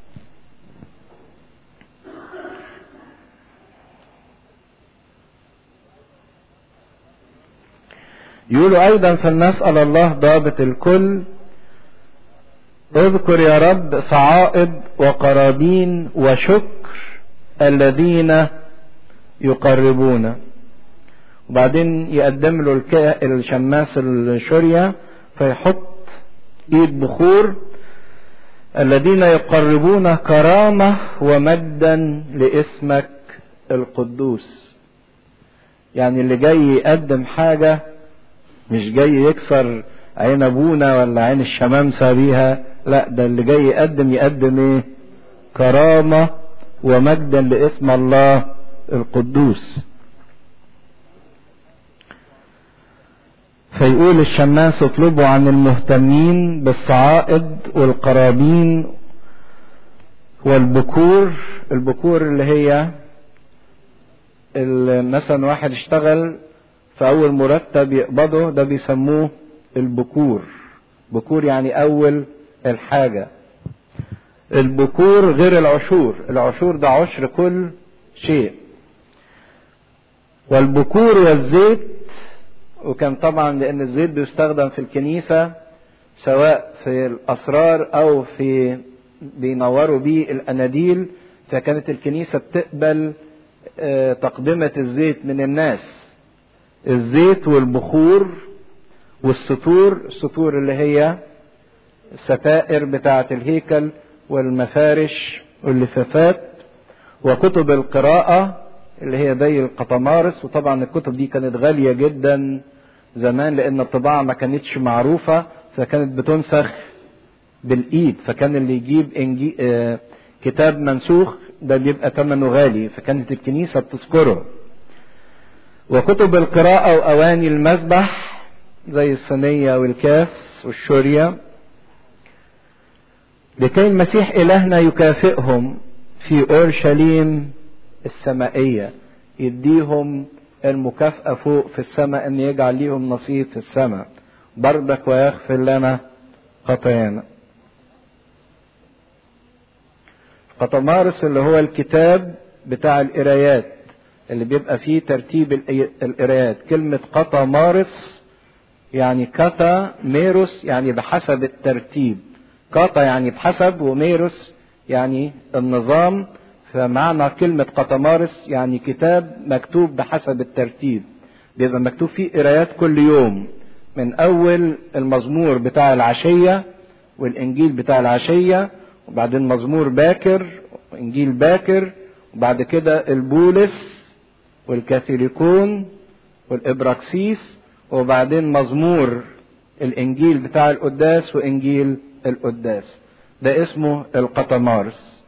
يقولوا ايضا فلنسأل الله ضابط الكل اذكر يا رب صعائد وقرابين وشكر الذين يقربون وبعدين يقدم له الشماس الشرية فيحط ايد بخور الذين يقربون كرامة ومجدا لاسمك القدوس يعني اللي جاي يقدم حاجة مش جاي يكسر عين ابونا ولا عين الشمامسة بيها لا ده اللي جاي يقدم يقدم ايه كرامة ومجدا لاسم الله القدوس فيقول الشماس اطلبوا عن المهتمين بالصعائد والقرابين والبكور البكور اللي هي اللي مثلا واحد اشتغل في اول مرتب يقبضه ده بيسموه البكور بكور يعني اول الحاجة البكور غير العشور العشور ده عشر كل شيء والبكور والزيت وكان طبعا لان الزيت بيستخدم في الكنيسة سواء في الاسرار او في بينوروا بيه الاناديل فكانت الكنيسة بتقبل تقدمة الزيت من الناس الزيت والبخور والسطور السطور اللي هي الستائر بتاعة الهيكل والمفارش واللفافات وكتب القراءة اللي هي زي القطمارس وطبعا الكتب دي كانت غالية جدا زمان لأن الطباعة ما كانتش معروفة فكانت بتنسخ بالإيد فكان اللي يجيب إنجي... آه كتاب منسوخ ده بيبقى ثمنه غالي فكانت الكنيسة بتذكره وكتب القراءة وأواني المذبح زي الصينية والكاس والشورية لكي المسيح إلهنا يكافئهم في أورشليم السمائية يديهم المكافأة فوق في السماء أن يجعل ليهم نصيب في السماء بربك ويغفر لنا خطايانا قطمارس اللي هو الكتاب بتاع القرايات اللي بيبقى فيه ترتيب القرايات كلمة قطا مارس يعني كتا ميروس يعني بحسب الترتيب قطا يعني بحسب وميروس يعني النظام فمعنى كلمة قطمارس يعني كتاب مكتوب بحسب الترتيب بيبقى مكتوب فيه قرايات كل يوم من اول المزمور بتاع العشية والانجيل بتاع العشية وبعدين مزمور باكر وانجيل باكر وبعد كده البولس والكاثوليكون والابراكسيس وبعدين مزمور الانجيل بتاع القداس وانجيل القداس ده اسمه القطمارس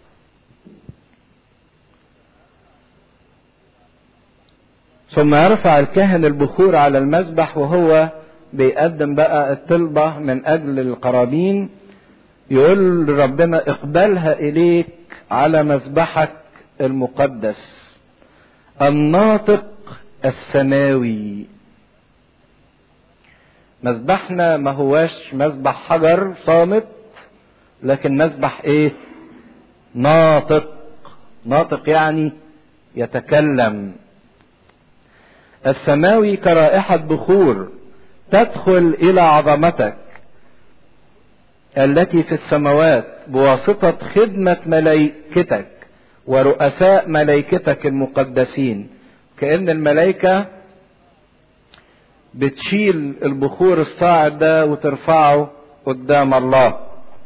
ثم يرفع الكاهن البخور على المذبح وهو بيقدم بقى الطلبة من أجل القرابين يقول لربنا اقبلها إليك على مذبحك المقدس الناطق السماوي مذبحنا ما هواش مذبح حجر صامت لكن مذبح ايه ناطق ناطق يعني يتكلم السماوي كرائحة بخور تدخل إلى عظمتك التي في السماوات بواسطة خدمة ملائكتك ورؤساء ملائكتك المقدسين كأن الملائكة بتشيل البخور الصاعد ده وترفعه قدام الله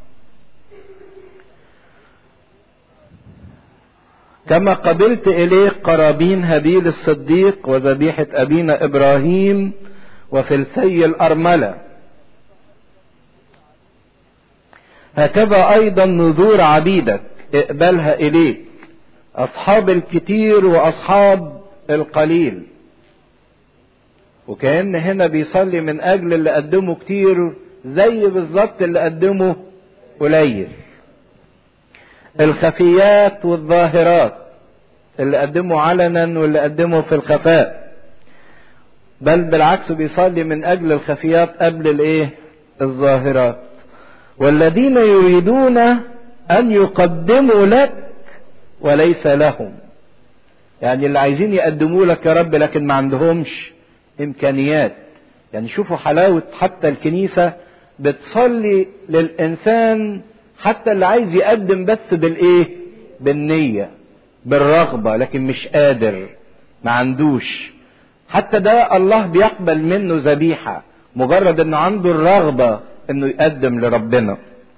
كما قبلت إليك قرابين هابيل الصديق وذبيحة أبينا إبراهيم وفلسي الأرملة هكذا أيضا نذور عبيدك اقبلها إليك أصحاب الكتير وأصحاب القليل وكأن هنا بيصلي من أجل اللي قدمه كتير زي بالظبط اللي قدمه قليل الخفيات والظاهرات اللي قدمه علنا واللي قدمه في الخفاء بل بالعكس بيصلي من اجل الخفيات قبل الايه الظاهرات والذين يريدون ان يقدموا لك وليس لهم يعني اللي عايزين يقدموا لك يا رب لكن ما عندهمش امكانيات يعني شوفوا حلاوة حتى الكنيسة بتصلي للانسان حتى اللي عايز يقدم بس بالايه بالنية بالرغبة لكن مش قادر ما عندوش حتى ده الله بيقبل منه ذبيحة مجرد انه عنده الرغبة انه يقدم لربنا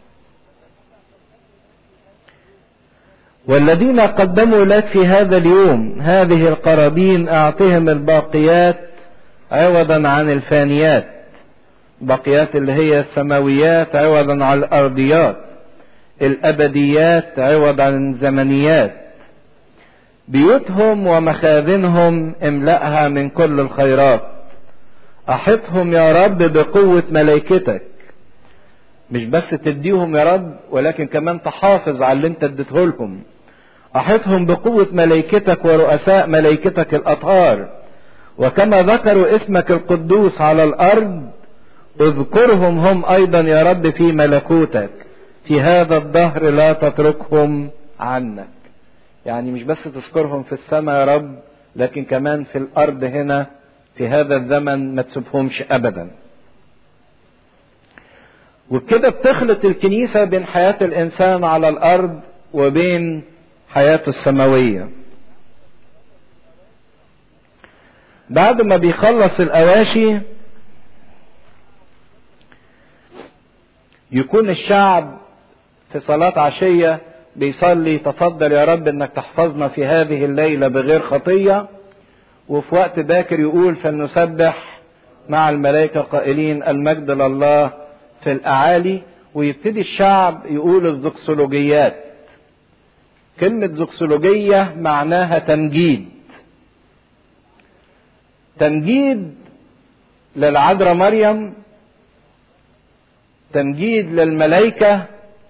والذين قدموا لك في هذا اليوم هذه القرابين اعطهم الباقيات عوضا عن الفانيات بقيات اللي هي السماويات عوضا عن الارضيات الابديات عوض عن الزمنيات بيوتهم ومخازنهم املأها من كل الخيرات احطهم يا رب بقوة ملائكتك مش بس تديهم يا رب ولكن كمان تحافظ على اللي انت اديته لهم احطهم بقوة ملائكتك ورؤساء ملائكتك الاطهار وكما ذكروا اسمك القدوس على الارض اذكرهم هم ايضا يا رب في ملكوتك في هذا الدهر لا تتركهم عنك يعني مش بس تذكرهم في السماء يا رب لكن كمان في الارض هنا في هذا الزمن ما تسيبهمش ابدا وبكده بتخلط الكنيسه بين حياه الانسان على الارض وبين حياته السماويه بعد ما بيخلص الاواشي يكون الشعب في صلاة عشية بيصلي تفضل يا رب انك تحفظنا في هذه الليلة بغير خطية وفي وقت باكر يقول فلنسبح مع الملائكة قائلين المجد لله في الأعالي ويبتدي الشعب يقول الزكسولوجيات كلمة زكسولوجية معناها تمجيد تمجيد للعذراء مريم تمجيد للملائكة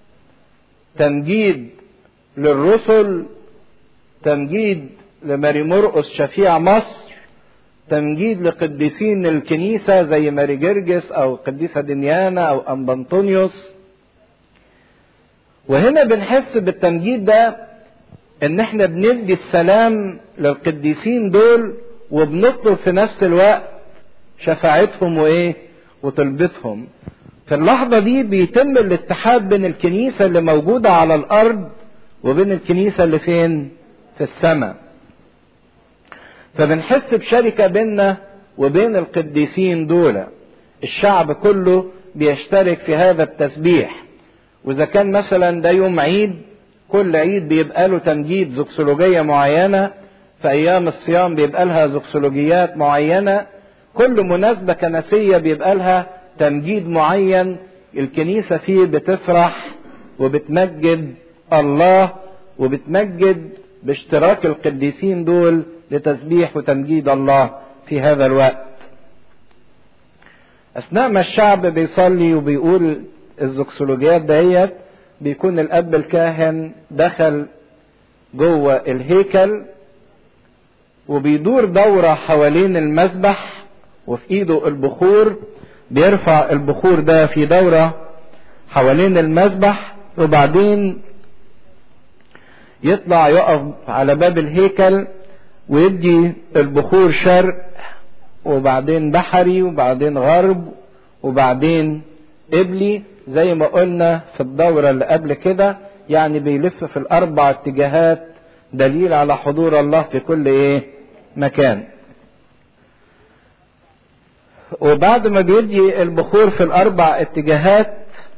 تمجيد للرسل تمجيد لماري مرقس شفيع مصر تمجيد لقديسين الكنيسة زي ماري جرجس أو قديسة دنيانا أو أمبنطونيوس وهنا بنحس بالتمجيد ده ان احنا بندي السلام للقديسين دول وبنطلب في نفس الوقت شفاعتهم وايه وطلبتهم في اللحظة دي بيتم الاتحاد بين الكنيسة اللي موجودة على الأرض وبين الكنيسة اللي فين؟ في السماء. فبنحس بشركة بيننا وبين القديسين دول. الشعب كله بيشترك في هذا التسبيح واذا كان مثلا ده يوم عيد كل عيد بيبقى له تمجيد زوكسولوجيه معينه في ايام الصيام بيبقى لها زوكسولوجيات معينه كل مناسبه كنسيه بيبقى لها تمجيد معين الكنيسه فيه بتفرح وبتمجد الله وبتمجد باشتراك القديسين دول لتسبيح وتمجيد الله في هذا الوقت اثناء ما الشعب بيصلي وبيقول الزوكسولوجيات دهيت بيكون الاب الكاهن دخل جوه الهيكل وبيدور دورة حوالين المذبح وفي ايده البخور بيرفع البخور ده في دورة حوالين المذبح وبعدين يطلع يقف على باب الهيكل ويدي البخور شرق وبعدين بحري وبعدين غرب وبعدين قبلي زي ما قلنا في الدورة اللي قبل كده يعني بيلف في الأربع اتجاهات دليل على حضور الله في كل إيه مكان وبعد ما بيدي البخور في الأربع اتجاهات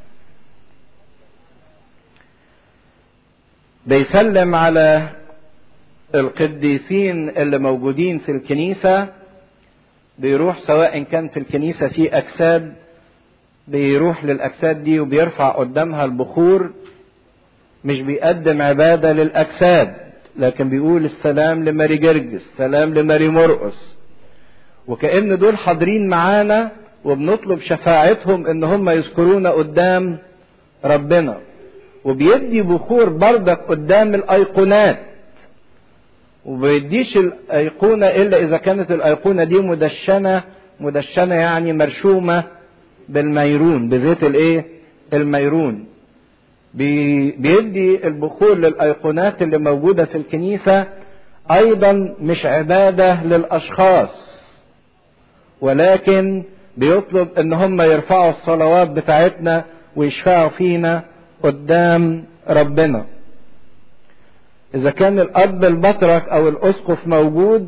بيسلم على القديسين اللي موجودين في الكنيسة بيروح سواء كان في الكنيسة في أجساد بيروح للأجساد دي وبيرفع قدامها البخور مش بيقدم عبادة للأجساد لكن بيقول السلام لماري جرجس السلام لماري مرقس وكأن دول حاضرين معانا وبنطلب شفاعتهم ان هم يذكرونا قدام ربنا وبيدي بخور بردك قدام الايقونات وبيديش الايقونة الا اذا كانت الايقونة دي مدشنة مدشنة يعني مرشومة بالميرون بزيت الايه الميرون بي بيدي البخور للايقونات اللي موجودة في الكنيسة ايضا مش عبادة للاشخاص ولكن بيطلب ان هم يرفعوا الصلوات بتاعتنا ويشفعوا فينا قدام ربنا اذا كان الاب البطرك او الاسقف موجود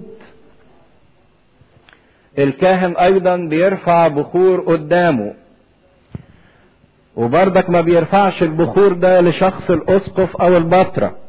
الكاهن ايضا بيرفع بخور قدامه وبرضك ما بيرفعش البخور ده لشخص الاسقف او البطرك